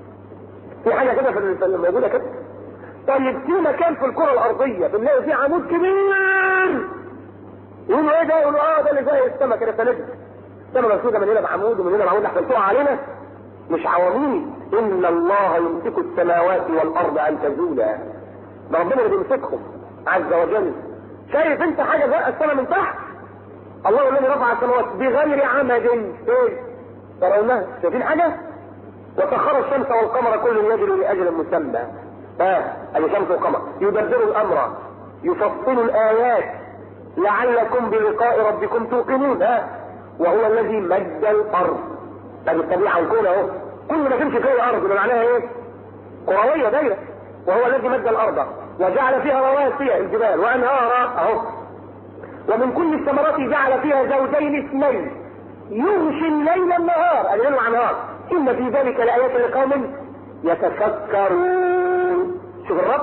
في حاجه كده في اللي موجوده كده طيب في مكان في الكره الارضيه بنلاقي فيه عمود كبير يقولوا ايه ده يقولوا اه ده اللي زي السما كده سندها السما مسنوده من هنا بعمود ومن هنا بعمود لحسن تقع علينا مش عواميد ان الله يمسك السماوات والارض ان تزولا ده ربنا اللي بيمسكهم عز وجل شايف انت حاجه زي السما من تحت الله الذي رفع السماوات بغير عمد ايه ترونها شايفين حاجه وسخر الشمس والقمر كل يجري لاجل مسمى ها ادي شمس وقمر يدبر الامر يفصل الايات لعلكم بلقاء ربكم توقنون ها وهو الذي مد الارض ادي الطبيعه الكون اهو كل ما تمشي في الارض يبقى معناها ايه؟ كرويه دايره وهو الذي مد الارض وجعل فيها رواسي الجبال وانهارا اهو ومن كل الثمرات جعل فيها زوجين اثنين يغشي الليل النهار الليل مع النهار ان في ذلك لايات لقوم يتفكرون شوف الرب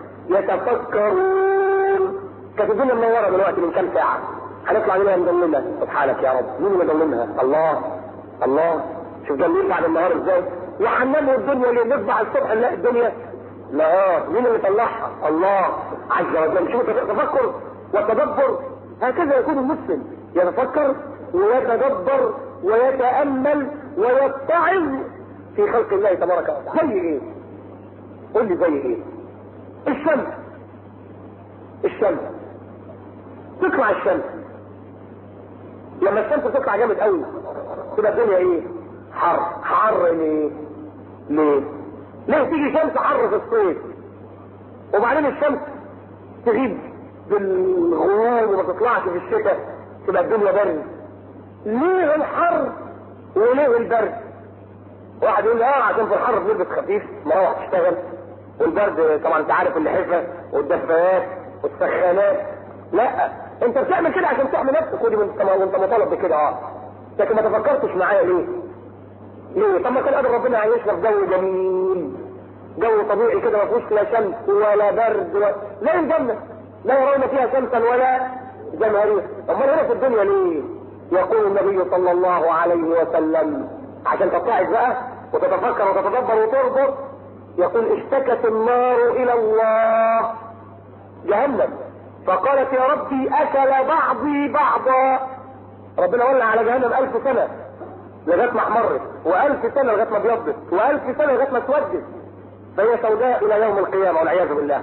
يتفكرون كانت الدنيا منوره دلوقتي من كام ساعه هنطلع منها مظلمه سبحانك يا رب مين اللي مظلمها الله الله شوف ده الليل بعد النهار ازاي وحنموا الدنيا ليه نطبع الصبح نلاقي الدنيا نهار مين اللي طلعها الله عز وجل شوف تفكر وتدبر هكذا يكون المسلم يتفكر ويتدبر ويتامل ويتعظ في خلق الله تبارك وتعالى زي ايه قل لي زي ايه الشمس الشمس تطلع الشمس لما الشمس تطلع جامد قوي تبقى الدنيا ايه حر حر ليه ليه ليه تيجي شمس حر في الصيف وبعدين الشمس تغيب بالغروب وما تطلعش في الشتاء تبقى الدنيا برد ليه الحر وليه البرد واحد يقول لي اه عشان في الحر بنلبس خفيف مروح تشتغل والبرد طبعا انت عارف اللحفه والدفايات والسخانات لا انت بتعمل كده عشان تحمي نفسك ودي وانت وانت مطالب بكده اه لكن ما تفكرتش معايا ليه؟ ليه؟ طب ما كان قادر ربنا يعيشنا في جو جميل جو طبيعي كده ما فيهوش لا شمس ولا برد و... لا الجنه لا يرون فيها شمسا ولا زمهرير امال هنا في الدنيا ليه يقول النبي صلى الله عليه وسلم عشان تتعظ بقى وتتفكر وتتدبر وتربط يقول اشتكت النار الى الله جهنم فقالت يا ربي اكل بعضي بعضا ربنا ولع على جهنم الف سنه لغايه ما احمرت والف سنه لغايه ما ابيضت والف سنه لغايه ما اسودت فهي سوداء الى يوم القيامه والعياذ بالله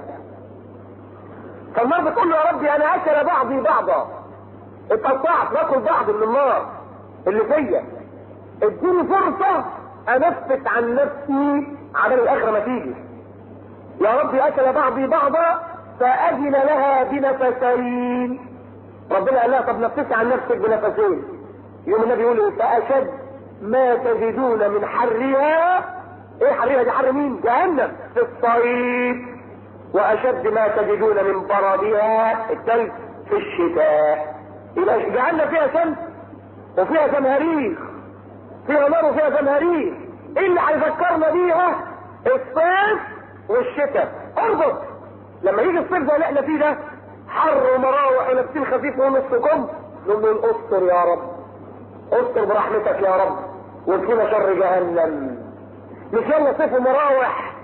فالنار بتقول له يا ربي انا اكل بعضي بعضا اتقطعت باكل بعض من النار اللي فيا اديني فرصه انفس عن نفسي عمل الاخره ما تيجي يا ربي اكل بعضي بعضا فاذن لها بنفسين ربنا قال لها طب نفسي عن نفسك بنفسين يوم النبي يقول له فاشد ما تجدون من حرها ايه حرها دي حر مين جهنم في الصيف واشد ما تجدون من بردها الثلج في الشتاء يبقى جعلنا فيها شمس وفيها زمهرير فيها نار وفيها زمهرير ايه اللي هيفكرنا بيها الصيف والشتاء اربط لما يجي الصيف زي اللي احنا فيه ده حر ومراوح ولابسين خفيف ونص كم نقول له استر يا رب استر برحمتك يا رب وكفينا شر جهنم مش يلا صيف ومراوح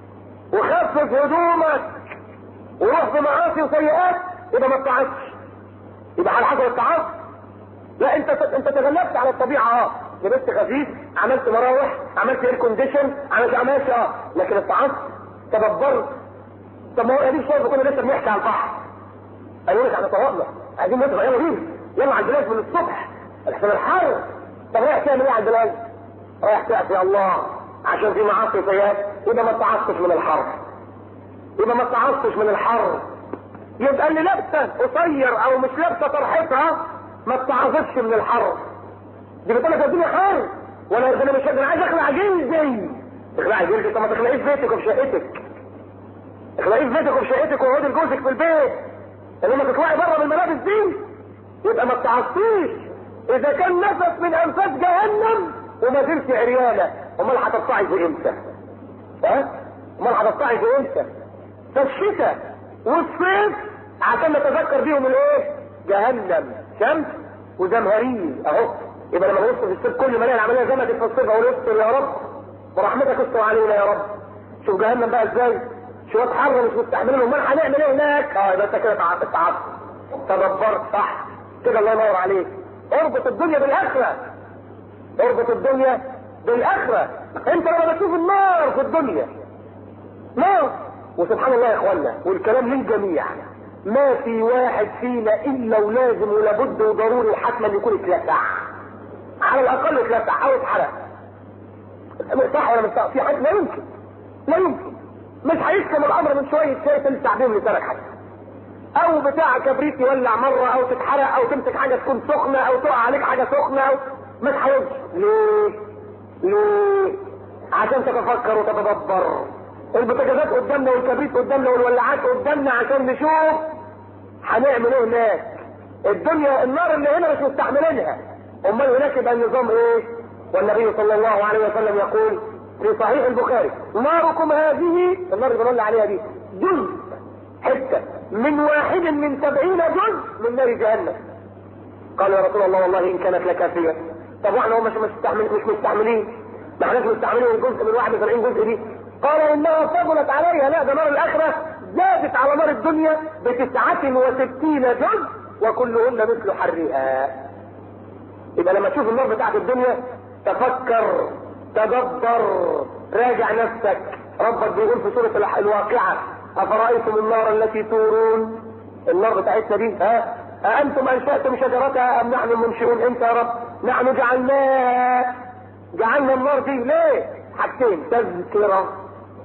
وخفف هدومك وروح بمعاصي وسيئات يبقى ما اتعظش يبقى على حسب التعظ لا انت انت تغلبت على الطبيعه اه لبست خفيف عملت مراوح عملت اير كونديشن عملت ماشي اه لكن التعظ تدبرت طب ما هو اديك شايف كنا لسه بنحكي على البحر قالوا لك احنا طلبنا عايزين نطلع يلا بينا يلا على البلاد من الصبح احسن الحر طب رايح تعمل ايه على البلاد؟ رايح تعصي الله عشان في معاصي وسيئات يبقى ما تعصش من الحر يبقى ما تعصش من الحر يبقى اللي لابسه قصير او مش لابسه طرحتها ما تعظش من الحر دي بتقول لك الدنيا حر ولا انا مش انا عايز اخلع جلدي تخلعي جلدك طب ما تخلعيش بيتك وفي شقتك اخلعيه في بيتك وفي شقتك وقعدي لجوزك في البيت انما تطلعي بره من الملابس دي يبقى ما تعصيش اذا كان نفس من انفاس جهنم وما زلت عريانه امال هتطلعي في امتى؟ ها؟ امال هتطلعي في امتى؟ فالشتاء والصيف عشان نتذكر بيهم الايه؟ جهنم شمس وزمهرير اهو يبقى لما نبص في الصيف كل ما نلاقي العمليه زمت في الصيف اقول استر يا رب برحمتك استر علينا يا رب شوف جهنم بقى ازاي شويه حر مش مستحملين امال هنعمل ايه هناك؟ اه يبقى انت كده تعبت تعبت تدبرت صح كده الله ينور عليك اربط الدنيا بالاخره اربط الدنيا بالاخره انت لما بتشوف النار في الدنيا نار وسبحان الله يا اخوانا والكلام للجميع ما في واحد فينا الا ولازم ولابد وضروري وحتما يكون اتلسع على الاقل اتلسع او اتحرق صح ولا مش صح في حد لا يمكن لا يمكن مش هيسلم الامر من شويه شاي تلسع بيهم لسانك حتى او بتاع كبريت يولع مره او تتحرق او تمسك حاجه تكون سخنه او تقع عليك حاجه سخنه او مش هيمشي ليه؟ ليه؟ عشان تتفكر وتتدبر البوتاجازات قدامنا والكبريت قدامنا والولاعات قدامنا عشان نشوف هنعمل ايه هناك الدنيا النار اللي هنا مش مستحملينها امال هناك يبقى النظام ايه والنبي صلى الله عليه وسلم يقول في صحيح البخاري ناركم هذه النار اللي بنقول عليها دي جزء حته من واحد من سبعين جزء من نار جهنم قال يا رسول الله والله ان كانت لكافيه طب واحنا هم مش مستحمل مش مستحملين ما احناش مستحملين جزء من 71 جزء دي قال انها فضلت عليها لا ده نار الاخره زادت على نار الدنيا بتسعة وستين جزء وكلهن مثل حرها يبقى لما تشوف النار بتاعت الدنيا تفكر تدبر راجع نفسك ربك بيقول في سورة الواقعة أفرأيتم النار التي تورون النار بتاعتنا دي ها أأنتم أنشأتم شجرتها أم نحن المنشئون أنت يا رب نحن جعلناها جعلنا النار دي ليه حاجتين تذكرة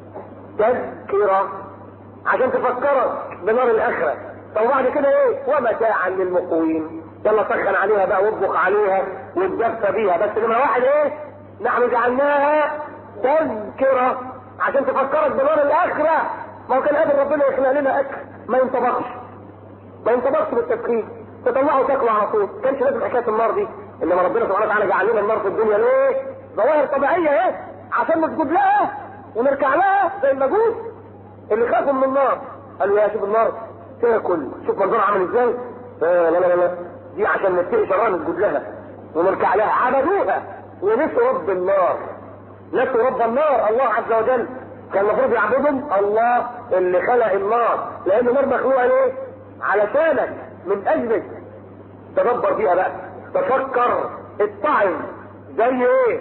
تذكرة عشان تفكرك بنار الآخرة طب بعد كده ايه ومتاعا للمقوين يلا سخن عليها بقى واطبخ عليها واتدفى بيها بس نمرة واحد ايه نحن جعلناها تذكرة عشان تفكرك بنار الآخرة ما هو كان قادر ربنا يخلق لنا أكل ما ينطبخش ما ينطبخش بالتدخين تطلعه وتاكله على طول كانش لازم حكايه النار دي انما ربنا سبحانه وتعالى جعل لنا النار في الدنيا ليه؟ ظواهر طبيعيه ايه؟ عشان نسجد لها ونركع لها زي المجوس اللي خافوا من النار قالوا يا شوف النار تاكل شوف منظرها عامل ازاي آه لا لا لا دي عشان نتقي شرها نسجد لها ونركع لها عبدوها ونسوا رب النار نسوا رب النار الله عز وجل كان المفروض يعبدهم الله اللي خلق النار لان النار مخلوقه ليه؟ علشانك من اجلك تدبر فيها بقى تفكر اتعظ زي ايه؟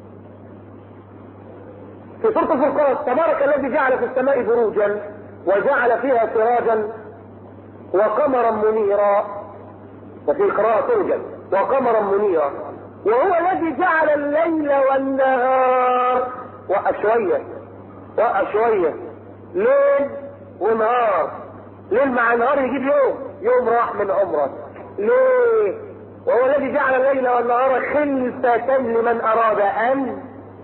في سورة الفرقان تبارك الذي جعل في السماء بروجا وجعل فيها سراجا وقمرا منيرا وفي قراءة سرجا وقمرا منيرا وهو الذي جعل الليل والنهار وقف شوية وقف شوية ليل ونهار ليل مع نهار يجيب يوم يوم راح من عمرك ليه وهو الذي جعل الليل والنهار خلفة لمن أراد أن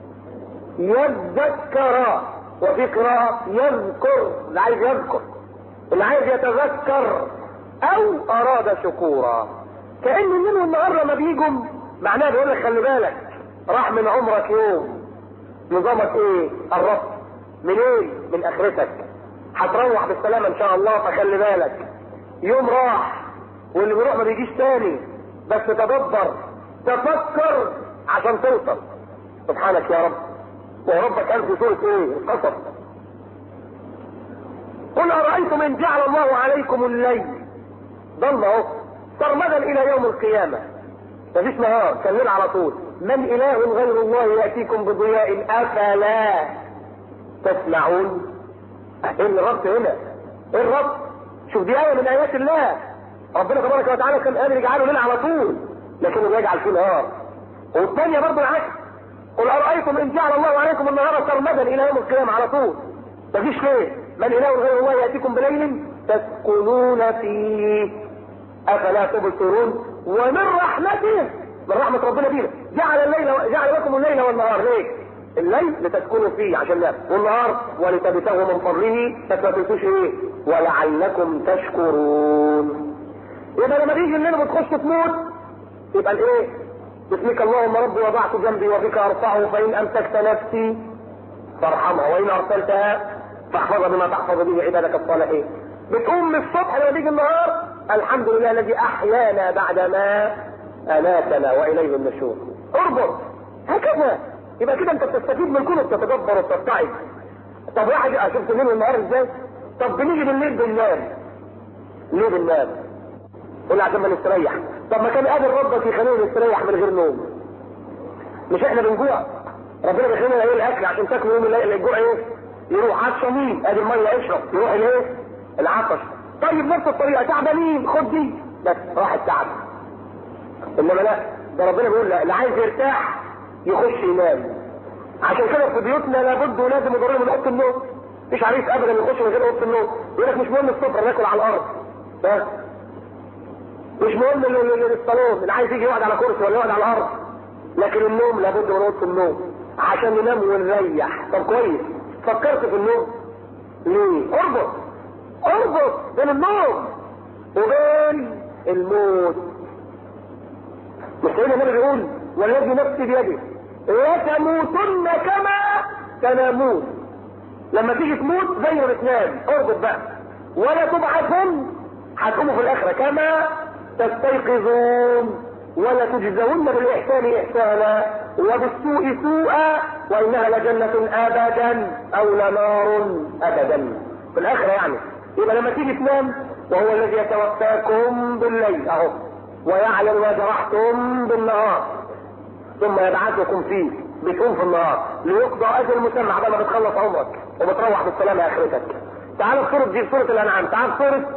يذكر وفي قراءة يذكر اللي عايز يذكر اللي عايز يتذكر أو أراد شكورا كأن الليل والنهار لما بيجوا معناه بيقول لك خلي بالك راح من عمرك يوم نظامك ايه؟ قربت منين؟ من اخرتك هتروح بالسلامة ان شاء الله فخلي بالك يوم راح واللي بيروح ما بيجيش تاني بس تدبر تفكر عشان توصل سبحانك يا رب وربك قال في سورة ايه؟ القصص قل أرأيتم إن جعل الله عليكم الليل ضل اهو سرمدا إلى يوم القيامة مفيش نهار كان ليل على طول من اله غير الله ياتيكم بضياء افلا تسمعون ايه الربط هنا ايه الربط شوف دي ايه من ايات الله ربنا تبارك وتعالى كان قادر يجعله ليل على طول لكنه بيجعل فيه نهار والثانيه برضه العكس قل ارايتم ان جعل الله عليكم النهار سرمدا الى يوم القيامه على طول مفيش ليه من اله غير الله ياتيكم بليل تسكنون فيه افلا تبصرون ومن رحمته من رحمة ربنا بينا جعل الليل جعل لكم الليل والنهار ليه؟ الليل لتسكنوا فيه عشان نام والنهار ولتبتغوا من فضله بس ما تنسوش ايه؟ ولعلكم تشكرون يبقى لما تيجي الليل وتخش تموت يبقى الايه؟ باسمك اللهم ربي وضعت جنبي وبك ارفعه فان امسكت نفسي فارحمها وان ارسلتها فاحفظها بما تحفظ به عبادك الصالحين بتقوم من الصبح لما تيجي النهار الحمد لله الذي احيانا بعدما اماتنا واليه النشور اربط هكذا يبقى كده انت بتستفيد من كونه بتتدبر وبتتعظ طب واحد شفت الليل والنهار ازاي طب بنيجي بالليل بننام ليه بننام قول عشان ما نستريح طب ما كان قادر ربك يخلينا نستريح من غير نوم مش احنا بنجوع ربنا بيخلينا ايه الاكل عشان تاكلوا يوم الليل الجوع ايه يروح عطشانين ادي الميه اشرب يروح الايه العطش طيب نفس الطريقه تعبانين خد دي بس راح التعب انما لا ده ربنا بيقول لا اللي عايز يرتاح يخش ينام عشان كده في بيوتنا لابد ولازم يضرنا من اوضه النوم مفيش عريس ابدا يخش من غير اوضه النوم يقول لك مش مهم السفره ناكل على الارض بس مش مهم الصالون اللي عايز يجي يقعد على كرسي ولا يقعد على الارض لكن النوم لابد من اوضه النوم عشان ننام ونريح طب كويس فكرت في النوم ليه اربط اربط بين النوم وبين الموت مش سيدنا النبي بيقول والذي نفسي بيده لتموتن كما تنامون لما تيجي تموت زي ما بتنام اربط بقى ولا تبعثن هتقوموا في الاخره كما تستيقظون ولا تجزون بالاحسان احسانا وبالسوء سوءا وانها لجنة ابدا او لنار ابدا في الاخره يعني يبقى لما تيجي تنام وهو الذي يتوفاكم بالليل اهو ويعلم ما جرحتم بالنهار ثم يبعثكم فيه بتقوم في النهار ليقضى اجل مسمى بعد ما بتخلص عمرك وبتروح بالسلامه اخرتك تعالوا في سوره دي في سوره الانعام تعال في سوره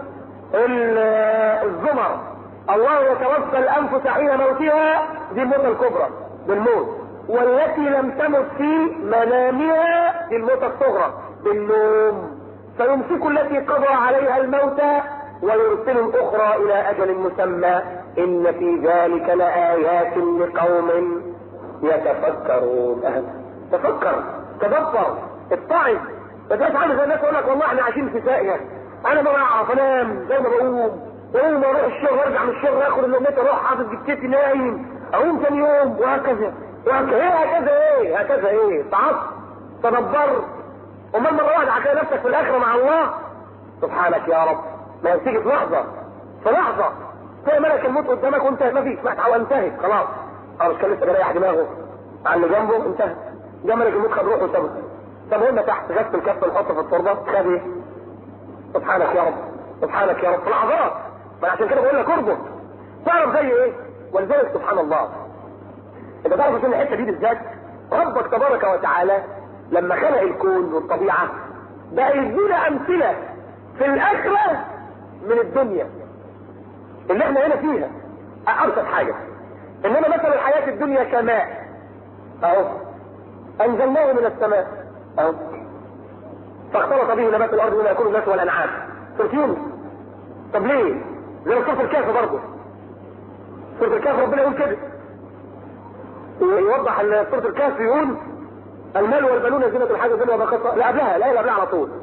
الزمر الله يتوفى الانفس حين موتها دي الموتة الكبرى بالموت والتي لم تمت في منامها دي الموتة الصغرى بالنوم فيمسك التي قضى عليها الموت ويرسل الاخرى الى اجل مسمى ان في ذلك لآيات لقوم يتفكرون تفكر تدبر اتعظ ما تبقاش عامل زي الناس يقول لك والله احنا عايشين في سائر انا ما بعرف انام زي ما بقوم بقوم اروح الشغل ارجع من الشغل اخد اللقمه اروح حاطط جبتتي نايم اقوم ثاني يوم وهكذا وهكذا ايه هكذا ايه هكذا ايه تعص تدبر امال مره واحده هتلاقي نفسك في الاخره مع الله سبحانك يا رب ما تيجي في لحظه في لحظه تلاقي ملك الموت قدامك وانت ما فيش ما انتهت خلاص اه مش كان لسه بيريح دماغه على اللي جنبه انتهى جه ملك الموت خد روحه وسابه طب هنا تحت غسل الكف ونحطه في التربه خد ايه؟ سبحانك يا رب سبحانك يا رب في لحظات ما عشان كده بقول لك اربط تعرف زي ايه؟ ولذلك سبحان الله انت تعرف عشان الحته دي بالذات ربك تبارك وتعالى لما خلق الكون والطبيعه بقى يدينا امثله في الاخره من الدنيا اللي احنا هنا فيها ابسط حاجه انما مثلا الحياه الدنيا كماء اهو انزلناه من السماء اهو فاختلط به نبات الارض مما يكون الناس والانعام سوره يونس طب ليه؟ زي سوره الكهف برضه سوره الكهف ربنا يقول كده يوضح سوره الكهف يقول المال والبنون زينة الحاجة الدنيا وبقصة لا قبلها لا قبلها على طول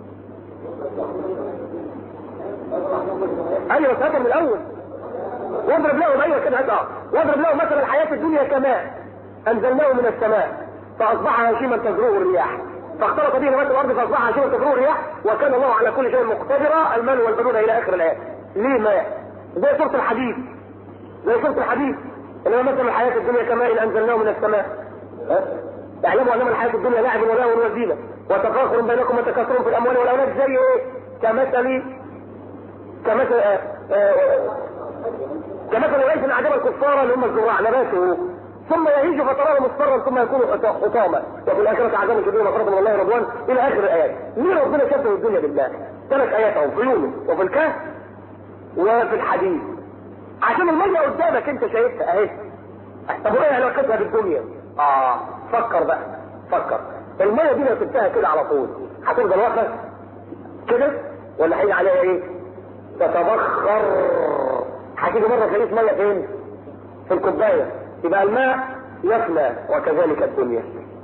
ايوه بس من الاول واضرب لهم ايوه كده هات واضرب لهم مثلا الحياة الدنيا كماء انزلناه من السماء فاصبح هشيما تزروه الرياح فاختلط به نبات الارض فاصبح هشيما تزروه الرياح وكان الله على كل شيء مقتدرا المال والبنون الى اخر الايات ليه ماء زي سورة الحديد زي سورة الحديد انما مثلا الحياة الدنيا كماء انزلناه من السماء ها اعلموا انما الحياه الدنيا لعب ولهو وزينه وتفاخر بينكم وتكاثر في الاموال والاولاد زي ايه؟ كمثل كمثل آه آه كمثل غيث اعجب الكفار اللي هم الزراع نباته ثم يهيج فتراه مصفرا ثم يكون حطاما وفي الاخره عذاب كبير مغفره من الله رضوان الى اخر الايات. ليه ربنا شبه الدنيا بالله؟ ثلاث ايات اهو في يونس وفي الكهف وفي الحديد. عشان الميه قدامك انت شايفها اهي. طب وايه علاقتها بالدنيا؟ اه فكر بقى فكر الميه دي لو سبتها كده على طول هتفضل واقفه كده ولا هيجي عليها ايه؟ تتبخر هتيجي مره تلاقيه ميه فين؟ في الكوبايه يبقى الماء يفنى وكذلك الدنيا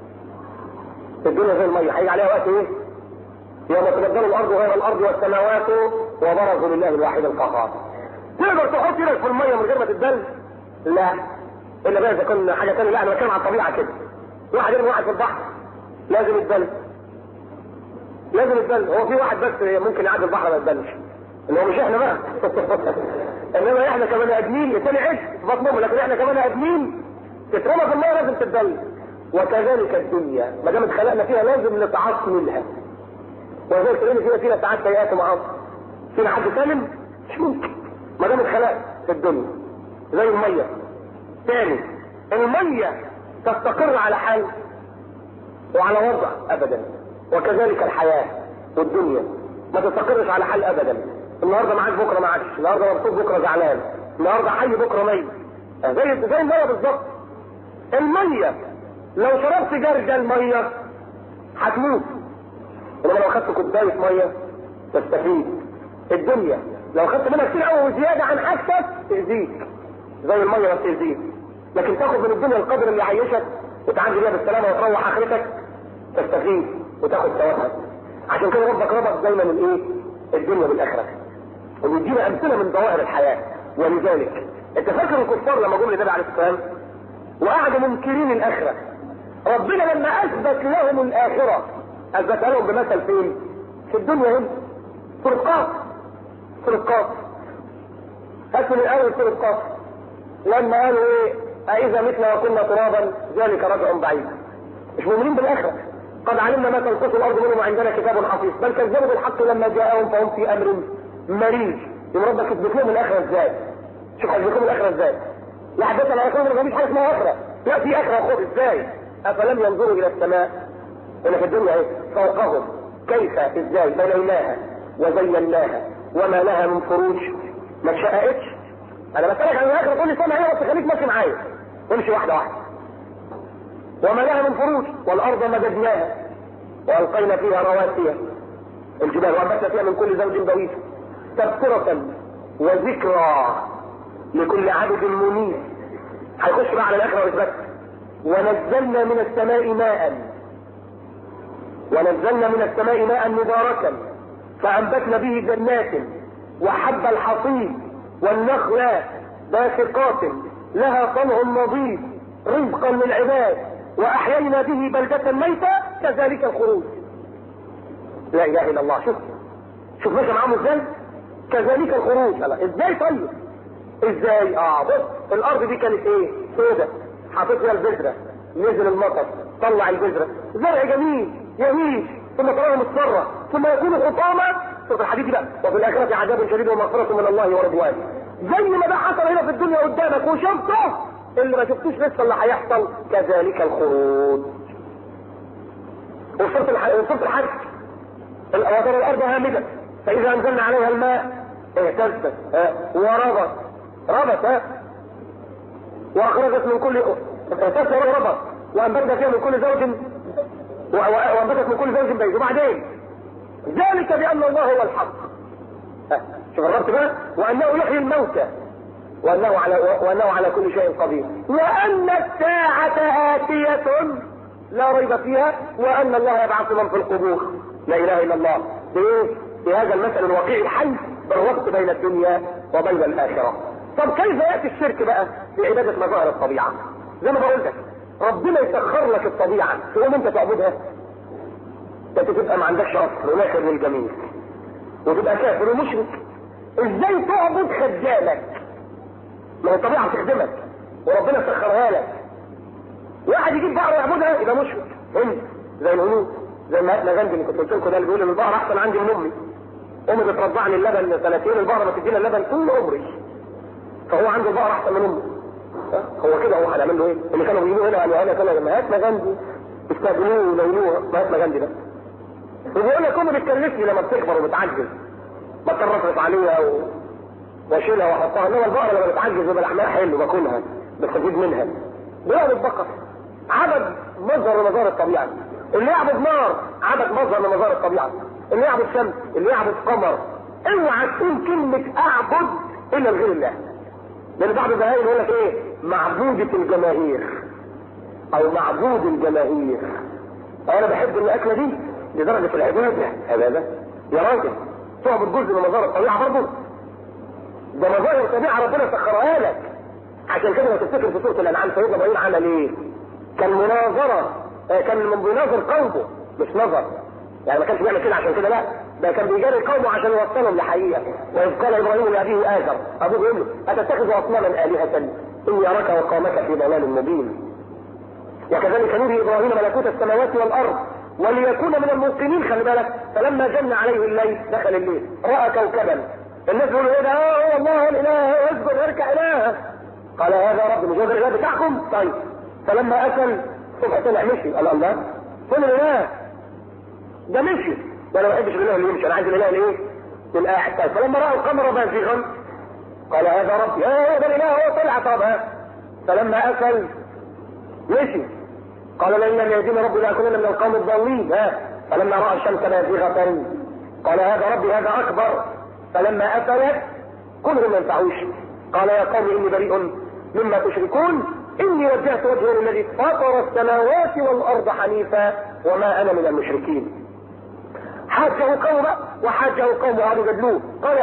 الدنيا زي الميه هيجي عليها وقت ايه؟ يوم تبدل الارض غير الارض والسماوات وبرزوا لله الواحد القهار تقدر تحط ايدك في الميه من غير ما تتبل؟ لا الا بقى اذا كان حاجه ثانيه لا انا بتكلم على الطبيعه كده واحد يرمي واحد في البحر لازم يتبل لازم يتبل هو في واحد بس ممكن يعدي البحر ما يتبلش اللي هو مش احنا بقى انما احنا كمان ادمين الثاني عيش في بطنهم لكن احنا كمان ادمين تترمى في الميه لازم تتبل وكذلك الدنيا ما دام اتخلقنا فيها لازم نتعص منها ولذلك تلاقينا فينا فينا ساعات سيئات ومعاصي فينا حد سالم مش ممكن ما دام اتخلقت في الدنيا زي الميه ثاني المية تستقر على حال وعلى وضع ابدا وكذلك الحياة والدنيا ما تستقرش على حال ابدا النهارده معاك بكره معاكش النهارده مبسوط بكره زعلان النهارده حي بكره ميت زي زي الميه بالظبط الميه لو شربت جرجل ميه هتموت انما لو خدت كوبايه ميه تستفيد الدنيا لو خدت منها كتير قوي وزياده عن حاجتك تاذيك زي الميه ما بتاذيك لكن تاخد من الدنيا القدر اللي يعيشك وتعدي بيها بالسلامه وتروح اخرتك تستفيد وتاخد ثوابها عشان كده ربك ربط دايما الايه؟ الدنيا بالاخره ويدينا امثله من ظواهر الحياه ولذلك انت فاكر الكفار لما جم للنبي عليه السلام وقعدوا منكرين الاخره ربنا لما اثبت لهم الاخره اثبتها لهم بمثل فين؟ في الدنيا هنا سوره قاف سوره قاف هاتوا الاول سوره قاف لما قالوا ايه أإذا متنا وكنا ترابا ذلك رجع بعيد مش مؤمنين بالآخرة قد علمنا ما تنقص الأرض منهم وعندنا كتاب حفيظ بل كذبوا بالحق لما جاءهم فهم في أمر مريج يبقى ربك يثبت لهم الآخرة إزاي؟ شوف هيثبت لهم الآخرة إزاي؟ لا حدثنا يقول ما فيش حاجة اسمها آخرة لا في آخرة خد إزاي؟ أفلم ينظروا إلى السماء اللي في الدنيا ايه؟ فوقهم كيف إزاي بنيناها وزيناها وما لها من فروج ما اتشققتش انا بسالك عن الاخره كل سنه ايه بس خليك ماشي معايا امشي واحده واحده وما لها من فروج والارض مددناها والقينا فيها رواسي الجبال وانبتنا فيها من كل زوج بويس تذكرة وذكرى لكل عبد منيب هيخش بقى على الاخره واثبات ونزلنا من السماء ماء ونزلنا من السماء ماء مباركا فانبتنا به جنات وحب الحصيد والنخل باسقات لها طلع نضيد رزقا للعباد واحيينا به بلدة ميتة كذلك الخروج لا اله الا الله شوف شوف ماشي معاهم ازاي كذلك الخروج لا ازاي طيب ازاي اه بص الارض دي كانت ايه سودة حاطط فيها البذره نزل المطر طلع البذره زرع جميل يهيج ثم تراه مصفرة ثم يكون حطاما سورة الحديث بقى وفي الآخرة عذاب شديد ومغفرة من الله ورضوان زي ما ده حصل هنا في الدنيا قدامك وشفته اللي ما شفتوش لسه اللي هيحصل كذلك الخروج وصورة الح... وصورة الحج الأواطر الأرض هامدة فإذا أنزلنا عليها الماء اهتزت اه وربت ربت ها وأخرجت من كل اهتزت وربت وأنبتت فيها من كل زوج وانبتت من كل زوج بيت وبعدين ذلك بان الله هو الحق شوف الربط بقى وانه يحيي الموتى وانه على وانه على كل شيء قدير وان الساعه اتيه لا ريب فيها وان الله يبعث من في القبور لا اله الا الله بايه؟ بهذا المثل الواقعي الحي بالربط بين الدنيا وبين الاخره طب كيف ياتي الشرك بقى في عباده مظاهر الطبيعه زي ما بقول لك ربنا يسخر لك الطبيعة تقوم انت تعبدها انت تبقى ما عندكش اصل وناخر للجميع وتبقى كافر ومشرك ازاي تعبد خدامك ما هي الطبيعة بتخدمك وربنا سخرها لك واحد يجيب بقرة يعبدها يبقى مشرك انت زي الهنود زي ما مهاتما غاندي اللي كنت قلت لكم ده اللي بيقول ان البقرة احسن عندي من امي امي بترضعني اللبن سنتين البقرة بتدينا اللبن طول عمري فهو عنده البقرة احسن من امي هو كده هو هنعمل له ايه؟ اللي كانوا بيجيبوا هنا قالوا هنا كانوا مهاتما غاندي استخدموه ولونوه مهاتما غاندي ده وبيقول لك امي بتكلفني لما بتكبر وبتعجز بضطر اصرف عليها و... واشيلها واحطها انما البقره لما بتعجز يبقى لحمها حلو باكلها بستفيد منها بيعبد البقر عبد مظهر من مظاهر الطبيعه اللي يعبد نار عبد مظهر من مظاهر الطبيعه اللي يعبد شمس اللي يعبد قمر اوعى تقول كلمه اعبد الا لغير الله لان بعض البهائم يقول لك ايه معبودة الجماهير او معبود الجماهير انا بحب الاكله دي لدرجه العباده هذا يا راجل تعبد جزء من مظاهر الطبيعه برضه ده مظاهر الطبيعه ربنا سخرها لك عشان كده لو تفتكر في سوره الانعام سيدنا ابراهيم عمل ايه؟ كان مناظره آه كان من بيناظر قومه مش نظر يعني ما كانش بيعمل كده عشان كده لا ده كان بيجاري قومه عشان يوصلهم لحقيقه واذ قال ابراهيم لابيه اذر ابوه يقول له اتتخذ اصناما الهه اني اراك وقومك في ضلال مبين وكذلك نري ابراهيم ملكوت السماوات والارض وليكون من الموقنين خلي بالك فلما جن عليه الليل دخل الليل راى كوكبا الناس بيقولوا ايه ده هو الله الاله اسجد اركع اله قال هذا رب مش هذا الاله بتاعكم طيب فلما اكل الصبح طلع مشي قال الله فين الاله ده مشي وانا ما بحبش الاله اللي يمشي انا عايز الاله اللي ايه القاعد طيب فلما راى القمر بازغا قال هذا ربي اه ده الاله هو طلع طب ها فلما اكل مشي قال لئن لم يهديني ربي لاكونن من القوم الضالين ها فلما راى الشمس بازغه قال هذا ربي هذا اكبر فلما افلت كلهم ما ينفعوش قال يا قوم اني بريء مما تشركون اني وجهت وجهي للذي فطر السماوات والارض حنيفا وما انا من المشركين حاجه قوم وحاجه قوم قالوا جدلوه قال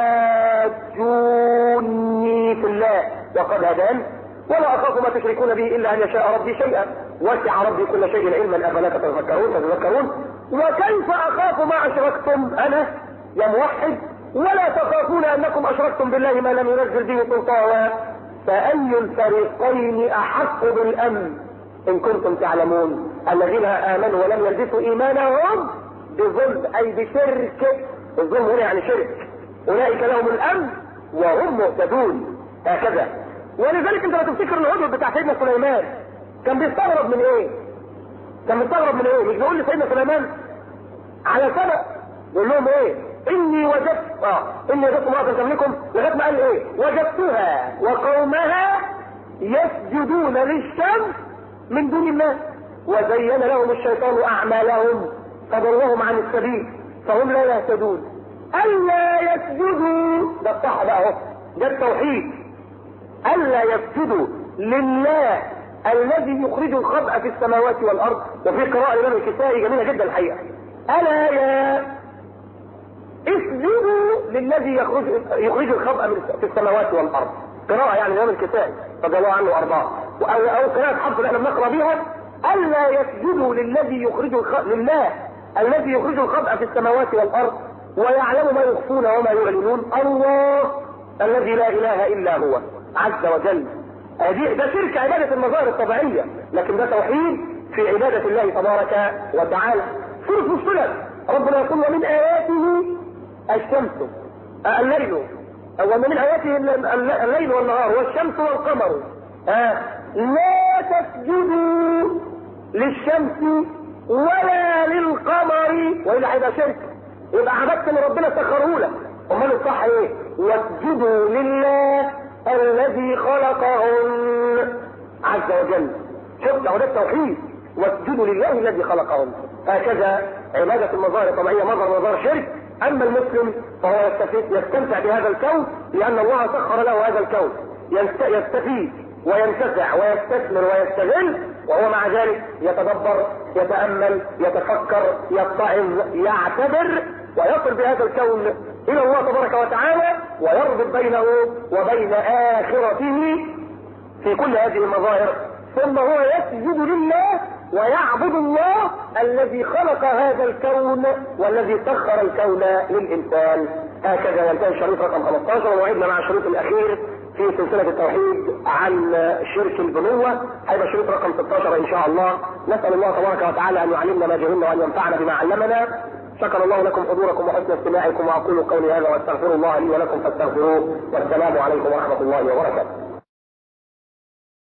اتحاجوني في الله وقد هدان ولا اخاف ما تشركون به الا ان يشاء ربي شيئا وسع ربي كل شيء علما افلا تتذكرون تتذكرون وكيف اخاف ما اشركتم انا يا موحد ولا تخافون انكم اشركتم بالله ما لم ينزل به سلطانا فاي الفريقين احق بالامن ان كنتم تعلمون الذين امنوا ولم يلبسوا ايمانهم بظلم اي بشرك الظلم هنا يعني شرك اولئك لهم الامن وهم مهتدون هكذا ولذلك انت لو تفتكر الهدهد بتاع سيدنا سليمان كان بيستغرب من ايه؟ كان بيستغرب من ايه؟ مش بيقول لسيدنا سليمان على سبق يقول لهم ايه؟ اني وجدت اه اني وجدت امرأة تملكم لغايه ما قال ايه؟ وجدتها وقومها يسجدون للشمس من دون الله وزين لهم الشيطان اعمالهم فضلهم عن السبيل فهم لا يهتدون الا يسجدوا ده الصح بقى اهو ده التوحيد الا يسجدوا لله الذي يخرج الخبأ في السماوات والارض وفي قراءة الامام الكسائي جميلة جدا الحقيقة الا يا اسجدوا للذي يخرج يخرج الخبأ في السماوات والارض قراءة يعني الامام الكسائي رضي الله عنه وارضاه او قراءة حفظ اللي احنا بنقرا بيها الا يسجدوا للذي يخرج الخبأ لله الذي يخرج الخبأ في السماوات والارض ويعلم ما يخفون وما يعلنون الله الذي لا اله الا هو عز وجل هذه ده شرك عبادة المظاهر الطبيعية لكن ده توحيد في عبادة الله تبارك وتعالى سورة فصلت ربنا يقول ومن آياته الشمس آه الليل ومن آياته الليل والنهار والشمس والقمر آه لا تسجدوا للشمس ولا للقمر وإلا هيبقى شرك يبقى عبدت اللي ربنا سخره لك امال الصح ايه واسجدوا لله الذي خلقهن عز وجل شفت اهو ده التوحيد واسجدوا لله الذي خلقهن هكذا عبادة المظاهر الطبيعية مظهر مظهر شرك اما المسلم فهو يستفيد يستمتع بهذا الكون لان الله سخر له هذا الكون يستفيد وينتفع ويستثمر ويستغل وهو مع ذلك يتدبر يتامل يتفكر يتعظ يعتبر ويصل بهذا الكون الى الله تبارك وتعالى ويربط بينه وبين اخرته في كل هذه المظاهر ثم هو يسجد لله ويعبد الله الذي خلق هذا الكون والذي سخر الكون للانسان هكذا ينتهي الشريط رقم 15 وموعدنا مع الشريط الاخير في سلسلة التوحيد عن شرك البنوة هيبقى الشريط رقم 16 ان شاء الله نسأل الله تبارك وتعالى ان يعلمنا ما جهلنا وان ينفعنا بما علمنا شكر الله لكم حضوركم وحسن استماعكم واقول قولي هذا واستغفر الله لي ولكم فاستغفروه والسلام عليكم ورحمة الله وبركاته